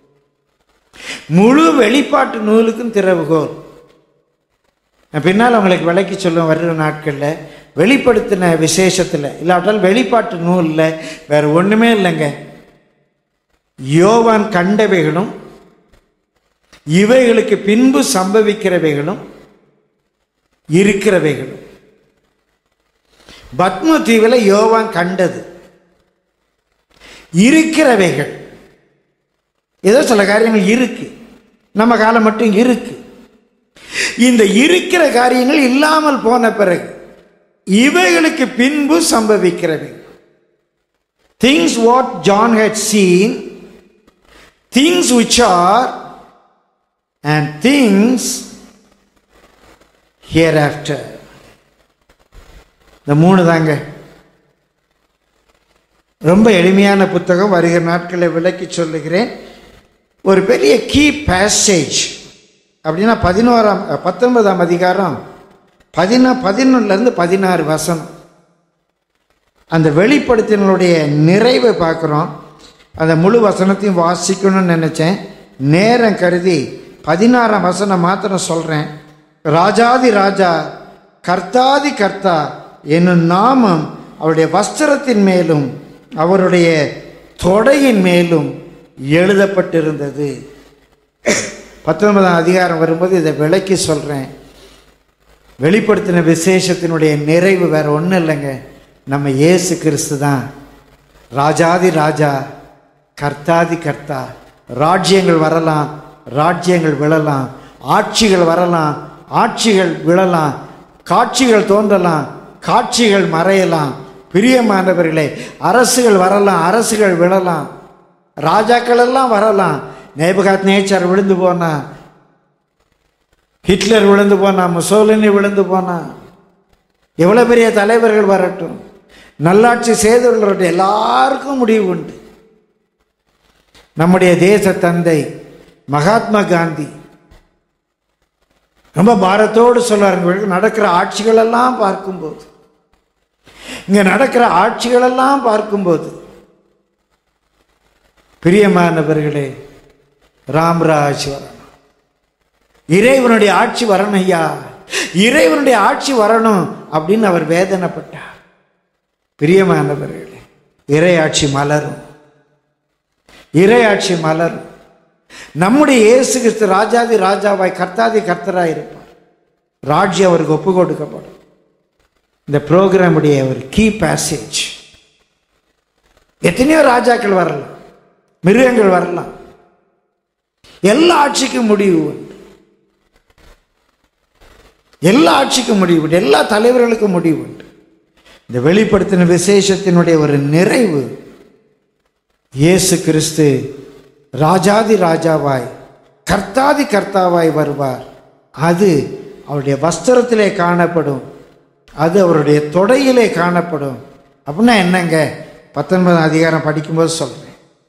முழு வெளிப்பாட்டு நூலுக்கும் திறவுகோல் நான் பின்னால் உங்களுக்கு விளக்கி சொல்லுவேன் வருகிற நாட்களில் வெளிப்படுத்தின விசேஷத்தில் இல்லாவிட்டால் வெளிப்பாட்டு நூலில் வேற ஒன்றுமே இல்லைங்க யோவான் கண்டவைகளும் இவைகளுக்கு பின்பு சம்பவிக்கிறவைகளும் இருக்கிறவைகளும் பத்ம தீவில் யோவான் கண்டது இருக்கிறவைகள் ஏதோ சில காரியங்கள் இருக்கு நம்ம காலம் மட்டும் இருக்கு இந்த இருக்கிற காரியங்கள் இல்லாமல் போன பிறகு இவைகளுக்கு பின்பு சம்பவிக்கிறவை things what John had seen things which are and things here after இந்த மூணு தாங்க ரொம்ப எளிமையான புத்தகம் வருகிற நாட்களை விளக்கி சொல்லுகிறேன் ஒரு பெரிய கீ பேசேஜ் அப்படின்னா பதினோராம் பத்தொன்பதாம் அதிகாரம் பதினா பதினொன்னுலேருந்து பதினாறு வசனம் அந்த வெளிப்படுத்தினுடைய நிறைவை பார்க்குறோம் அந்த முழு வசனத்தையும் வாசிக்கணும்னு நினச்சேன் நேரம் கருதி பதினாறாம் வசனம் மாத்திரம் சொல்கிறேன் ராஜாதி ராஜா கர்த்தாதி கர்த்தா என்னும் நாமம் அவருடைய வஸ்திரத்தின் மேலும் அவருடைய தொடையின் மேலும் எழுதப்பட்டிருந்தது பத்தொன்பதாம் அதிகாரம் வரும்போது இதை விளக்கி சொல்கிறேன் வெளிப்படுத்தின விசேஷத்தினுடைய நிறைவு வேற ஒன்றும் இல்லைங்க நம்ம இயேசு கிறிஸ்து தான் ராஜாதி ராஜா கர்த்தாதி கர்த்தா ராஜ்யங்கள் வரலாம் ராஜ்யங்கள் விழலாம் ஆட்சிகள் வரலாம் ஆட்சிகள் விழலாம் காட்சிகள் தோன்றலாம் காட்சிகள் மறையலாம் பிரியமானவர்களே அரசுகள் வரலாம் அரசுகள் விழலாம் ராஜாக்கள் எல்லாம் வரலாம் நேபகாத் நேச்சர் விழுந்து போனா ஹிட்லர் விழுந்து போனா முசோலினி விழுந்து போனா எவ்வளோ பெரிய தலைவர்கள் வரட்டும் நல்லாட்சி செய்தவர்களுடைய எல்லாருக்கும் முடிவு உண்டு நம்முடைய தேச தந்தை மகாத்மா காந்தி ரொம்ப பாரத்தோடு சொல்றாருங்க நடக்கிற ஆட்சிகளெல்லாம் பார்க்கும்போது இங்க நடக்கிற ஆட்சிகளெல்லாம் பார்க்கும்போது பிரியமானவர்களே ராம்ராஜ் வரணும் இறைவனுடைய ஆட்சி வரணும் ஐயா இறைவனுடைய ஆட்சி வரணும் அப்படின்னு அவர் வேதனைப்பட்டார் பிரியமானவர்களே இறையாட்சி மலரும் இறையாட்சி மலரும் நம்முடைய இயேசு கிறிஸ்து ராஜாதி ராஜாவாய் கர்த்தாதி கர்த்தராய் இருப்பார் ராஜ்யம் அவருக்கு ஒப்பு கொடுக்கப்படும் இந்த ப்ரோக்ராமுடைய ஒரு கீ பேசேஜ் எத்தனையோ ராஜாக்கள் வரலாம் மிருகங்கள் வரலாம் எல்லா ஆட்சிக்கும் முடிவு உண்டு எல்லா ஆட்சிக்கும் முடிவு உண்டு எல்லா தலைவர்களுக்கும் முடிவு உண்டு இந்த வெளிப்படுத்தின விசேஷத்தினுடைய ஒரு நிறைவு இயேசு கிறிஸ்து ராஜாதி ராஜாவாய் கர்த்தாதி கர்த்தாவாய் வருவார் அது அவருடைய வஸ்திரத்திலே காணப்படும் அது அவருடைய தொடையிலே காணப்படும் அப்படின்னா என்னங்க பத்தொன்பதாம் அதிகாரம் படிக்கும்போது சொல்றேன்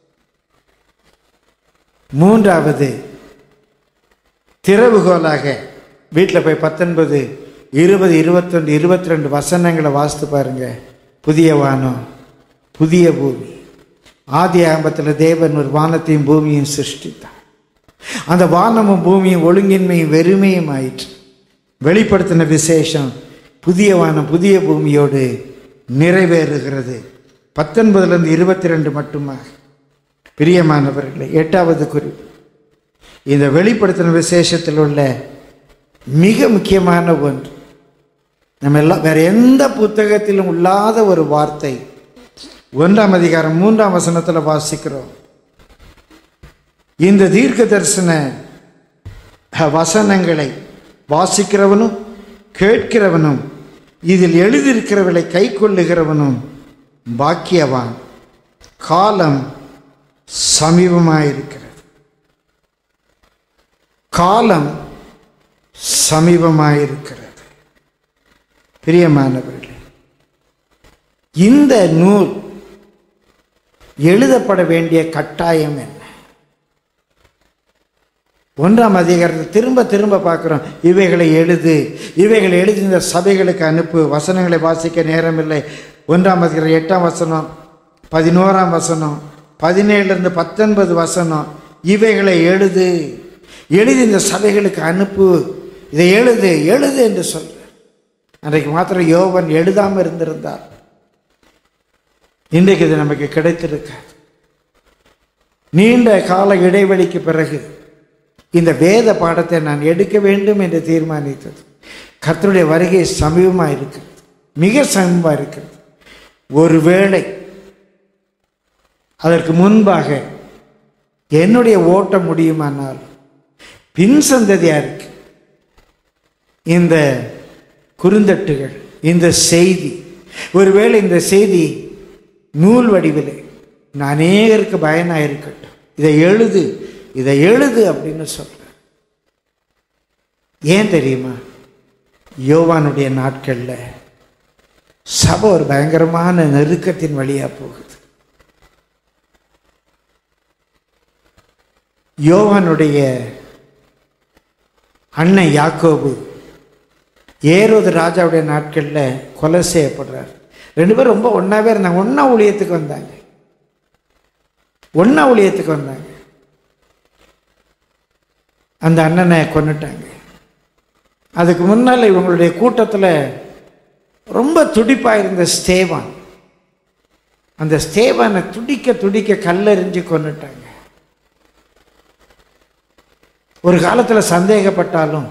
மூன்றாவது திறவுகோலாக வீட்டில் போய் பத்தொன்பது இருபது இருபத்தொன்று இருபத்தி ரெண்டு வசனங்களை வாசித்து பாருங்க புதிய வானம் புதிய பூமி ஆதி ஆரம்பத்தில் தேவன் ஒரு வானத்தையும் பூமியும் சிருஷ்டித்தார் அந்த வானமும் பூமியும் ஒழுங்கின்மையும் வெறுமையும் ஆயிற்று வெளிப்படுத்தின விசேஷம் புதிய வானம் புதிய பூமியோடு நிறைவேறுகிறது பத்தொன்பதுலேருந்து இருபத்தி ரெண்டு மட்டுமா பிரியமானவர்களே எட்டாவது குறிப்பு இந்த வெளிப்படுத்தின விசேஷத்தில் உள்ள மிக முக்கியமான ஒன்று நம்ம எல்லாம் வேற எந்த புத்தகத்திலும் இல்லாத ஒரு வார்த்தை ஒன்றாம் அதிகாரம் மூன்றாம் வசனத்தில் வாசிக்கிறோம் இந்த தீர்க்க தரிசன வசனங்களை வாசிக்கிறவனும் கேட்கிறவனும் இதில் எழுதியிருக்கிறவளை கை கொள்ளுகிறவனும் பாக்கியவான் காலம் சமீபமாயிருக்கிறது காலம் சமீபமாயிருக்கிறது பிரியமானவர்களே இந்த நூல் எழுதப்பட வேண்டிய கட்டாயம் என்ன ஒன்றாம் அதிகாரத்தை திரும்ப திரும்ப பார்க்குறோம் இவைகளை எழுது இவைகளை எழுதி இந்த சபைகளுக்கு அனுப்பு வசனங்களை வாசிக்க நேரமில்லை ஒன்றாம் அதிகாரம் எட்டாம் வசனம் பதினோராம் வசனம் பதினேழுலேருந்து பத்தொன்பது வசனம் இவைகளை எழுது எழுதி இந்த சபைகளுக்கு அனுப்பு இதை எழுது எழுது என்று சொல்ற அன்றைக்கு மாத்திரம் யோவன் எழுதாமல் இருந்திருந்தார் இன்றைக்கு இது நமக்கு கிடைத்திருக்காது நீண்ட கால இடைவெளிக்கு பிறகு இந்த வேத பாடத்தை நான் எடுக்க வேண்டும் என்று தீர்மானித்தது கர்த்தருடைய வருகை சமீபமாக இருக்கிறது மிக சமீபமாக இருக்கிறது ஒருவேளை அதற்கு முன்பாக என்னுடைய ஓட்டம் முடியுமானால் பின் சந்ததியாக இருக்கு இந்த குறுந்தட்டுகள் இந்த செய்தி ஒருவேளை இந்த செய்தி நூல் வடிவிலே நான் அநேகருக்கு பயனாக இருக்கட்டும் இதை எழுது இதை எழுது அப்படின்னு சொல்கிறேன் ஏன் தெரியுமா யோவானுடைய நாட்களில் சபை ஒரு பயங்கரமான நெருக்கத்தின் வழியாக போகுது யோவானுடைய அண்ணன் யாக்கோபு ஏரோது ராஜாவுடைய நாட்களில் கொலை செய்யப்படுறார் ரெண்டு பேரும் ரொம்ப ஒன்றாவே இருந்தாங்க ஒன்றா ஊழியத்துக்கு வந்தாங்க ஒன்றா ஊழியத்துக்கு வந்தாங்க அந்த அண்ணனை கொண்டுட்டாங்க அதுக்கு முன்னால் இவங்களுடைய கூட்டத்தில் ரொம்ப துடிப்பாக இருந்த ஸ்தேவான் அந்த ஸ்தேவானை துடிக்க துடிக்க கல்லெறிஞ்சு கொண்டுட்டாங்க ஒரு காலத்தில் சந்தேகப்பட்டாலும்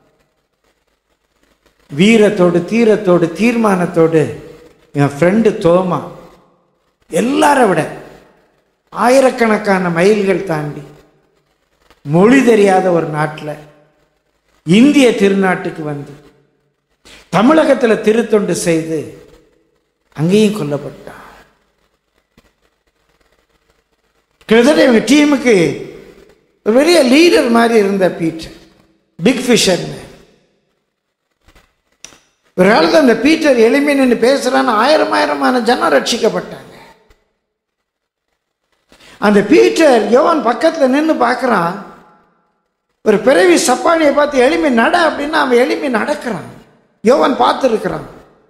வீரத்தோடு தீரத்தோடு தீர்மானத்தோடு என் ஃப்ரெண்டு தோமா எல்லாரை விட ஆயிரக்கணக்கான மைல்கள் தாண்டி மொழி தெரியாத ஒரு நாட்டில் இந்திய திருநாட்டுக்கு வந்து தமிழகத்தில் திருத்தொண்டு செய்து அங்கேயும் கொல்லப்பட்டான் கிட்டத்தட்ட இவங்க டீமுக்கு ஒரு பெரிய லீடர் மாதிரி இருந்த பீட்டர் பிக் ஃபிஷர்னு ஒரு காலத்தில் அந்த பீட்டர் எளிமை நின்று பேசுகிறான்னு ஆயிரம் ஆயிரமான ஜனம் ரட்சிக்கப்பட்டாங்க அந்த பீட்டர் யோவான் பக்கத்தில் நின்று பார்க்குறான் ஒரு பிறவி சப்பானியை பார்த்து எளிமை நட அப்படின்னா அவன் எளிமை நடக்கிறான் யோவான் பார்த்துருக்கிறான்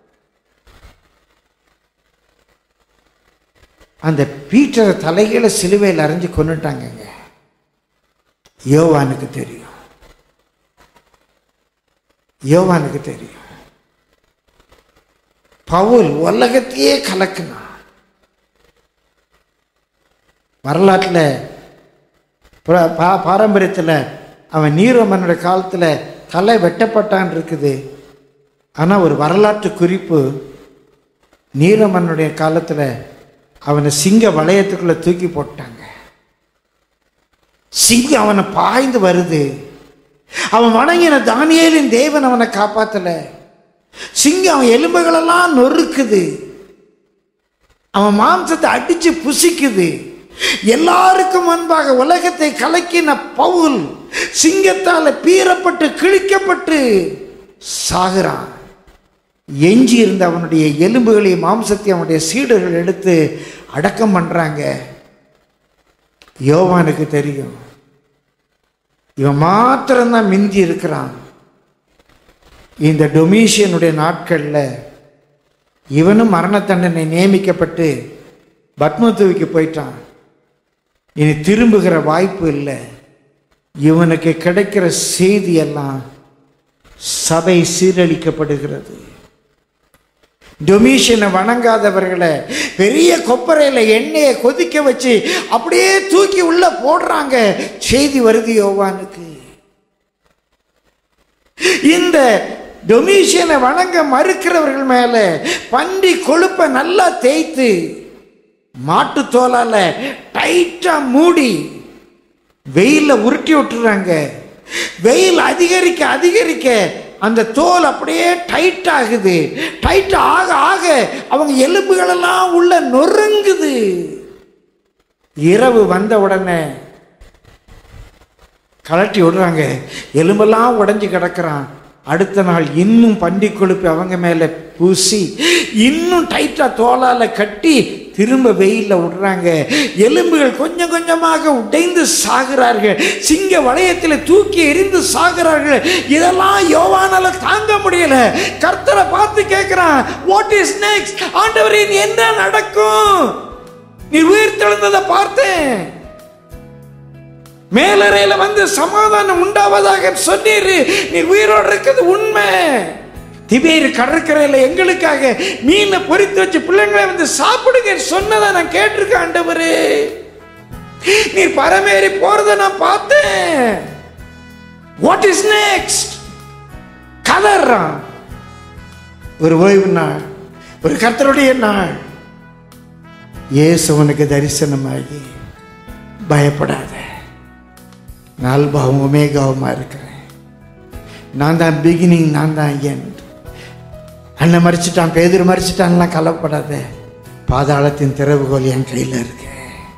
அந்த பீட்டரை தலைகீழ சிலுவையில் அரைஞ்சு கொண்டுட்டாங்கங்க யோவானுக்கு தெரியும் யோவானுக்கு தெரியும் பவுல் உலகத்தையே கலக்குனான் வரலாற்றில் புர- பா- பாரம்பரியத்தில் அவன் நீரோமன்னோட காலத்தில் தலை வெட்டப்பட்டான் இருக்குது ஆனால் ஒரு வரலாற்று குறிப்பு நீரமன்னுடைய காலத்தில் அவனை சிங்க வளையத்துக்குள்ளே தூக்கி போட்டாங்க சிங்கம் அவனை பாய்ந்து வருது அவன் வணங்கின தானியேலின் தேவன் அவனை காப்பாத்தல சிங்கம் அவன் எலும்புகளெல்லாம் நொறுக்குது அவன் மாம்சத்தை அடிச்சு புசிக்குது எல்லாருக்கும் முன்பாக உலகத்தை கலக்கின பவுல் சிங்கத்தால பீறப்பட்டு கிழிக்கப்பட்டு சாகுறான் எஞ்சி இருந்த அவனுடைய எலும்புகளையும் மாம்சத்தையும் அவனுடைய சீடர்கள் எடுத்து அடக்கம் பண்றாங்க யோவானுக்கு தெரியும் இவன் மாத்திரம்தான் மிஞ்சி இருக்கிறான் இந்த டொமிஷியனுடைய நாட்களில் இவனும் மரண தண்டனை நியமிக்கப்பட்டு பத்மத்துவிக்கு போயிட்டான் இனி திரும்புகிற வாய்ப்பு இல்லை இவனுக்கு கிடைக்கிற செய்தி எல்லாம் சபை சீரழிக்கப்படுகிறது டொமிஷனை வணங்காதவர்களை பெரிய கொப்பரையில் எண்ணெயை கொதிக்க வச்சு அப்படியே தூக்கி உள்ள போடுறாங்க செய்தி வருது யோவானுக்கு இந்த டொமிஷியனை வணங்க மறுக்கிறவர்கள் மேல பன்றி கொழுப்பை நல்லா தேய்த்து மாட்டு தோலால டைட்டா மூடி வெயில்ல உருட்டி விட்டுறாங்க வெயில் அதிகரிக்க அதிகரிக்க அந்த தோல் அப்படியே டைட் ஆகுது டைட் ஆக ஆக அவங்க எலும்புகளெல்லாம் உள்ள நொறுங்குது இரவு வந்த உடனே கலட்டி விடுறாங்க எலும்பெல்லாம் உடைஞ்சு கிடக்குறான் அடுத்த நாள் இன்னும் பண்டி கொழுப்பு அவங்க மேலே பூசி இன்னும் டைட்டாக தோலால் கட்டி திரும்ப வெயிலில் விடுறாங்க எலும்புகள் கொஞ்சம் கொஞ்சமாக உடைந்து சாகிறார்கள் சிங்க வளையத்தில் தூக்கி எரிந்து சாகிறார்கள் இதெல்லாம் யோவானால தாங்க முடியல கர்த்தரை பார்த்து கேட்கிறான் வாட் இஸ் நெக்ஸ்ட் ஆண்டவரின் என்ன நடக்கும் நீ உயிர் தெழுந்ததை பார்த்தேன் மேலறையில வந்து சமாதானம் உண்டாவதாக சொன்னீரு நீ உயிரோடு இருக்கிறது உண்மை திபேர் கடற்கரையில எங்களுக்காக மீனை பொரித்து வச்சு பிள்ளைங்களை வந்து சாப்பிடுங்க சொன்னதை நான் கேட்டிருக்கேன் ஆண்டவரே நீர் பரமேறி போறத நான் பார்த்தேன் வாட் இஸ் நெக்ஸ்ட் கதறான் ஒரு ஓய்வு நாள் ஒரு கர்த்தருடைய நாள் இயேசு உனக்கு தரிசனமாகி பயப்படாத நான் அல்பாவும் ஒமேகாவுமா இருக்கிறேன் நான் தான் பிகினிங் நான் தான் எண்ட் அண்ணன் மறிச்சிட்டான் பேதர் மறிச்சிட்டான்லாம் கலப்படாத பாதாளத்தின் திறவுகோல் என் கையில் இருக்கு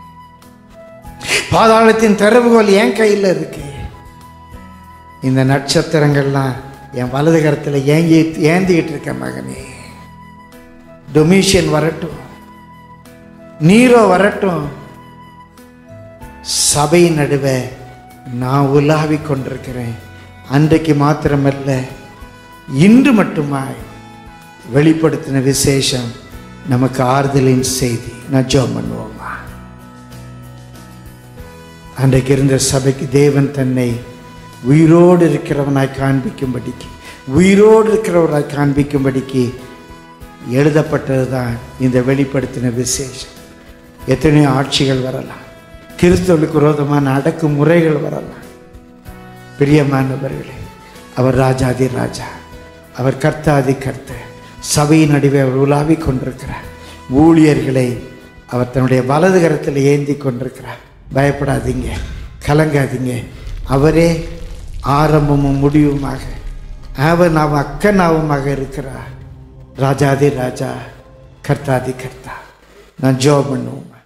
பாதாளத்தின் திறவுகோல் என் கையில் இருக்கு இந்த நட்சத்திரங்கள்லாம் என் வலது கரத்தில் ஏங்கி ஏந்திக்கிட்டு இருக்க மகனே டொமிஷியன் வரட்டும் நீரோ வரட்டும் சபை நடுவே நான் உலாவிக் கொண்டிருக்கிறேன் அன்றைக்கு மாத்திரமல்ல இன்று மட்டுமாய் வெளிப்படுத்தின விசேஷம் நமக்கு ஆறுதலின் செய்தி நான் ஜோம் பண்ணுவோமா அன்றைக்கு இருந்த சபைக்கு தேவன் தன்னை உயிரோடு இருக்கிறவனாய் காண்பிக்கும்படிக்கு உயிரோடு இருக்கிறவராய் காண்பிக்கும்படிக்கு எழுதப்பட்டது தான் இந்த வெளிப்படுத்தின விசேஷம் எத்தனையோ ஆட்சிகள் வரலாம் கிறிஸ்தவனுக்கு விரோதமான அடக்குமுறைகள் வரலாம் பிரியமானவர்களே அவர் ராஜாதி ராஜா அவர் கர்த்தாதி கர்த்தர் சபையின் நடுவே அவர் உலாவிக் கொண்டிருக்கிறார் ஊழியர்களை அவர் தன்னுடைய வலது கரத்தில் ஏந்தி கொண்டிருக்கிறார் பயப்படாதீங்க கலங்காதீங்க அவரே ஆரம்பமும் முடிவுமாக அவன் அவன் அக்கனாவுமாக இருக்கிறார் ராஜாதி ராஜா கர்த்தாதி கர்த்தா நான் ஜோ பண்ணுவோம்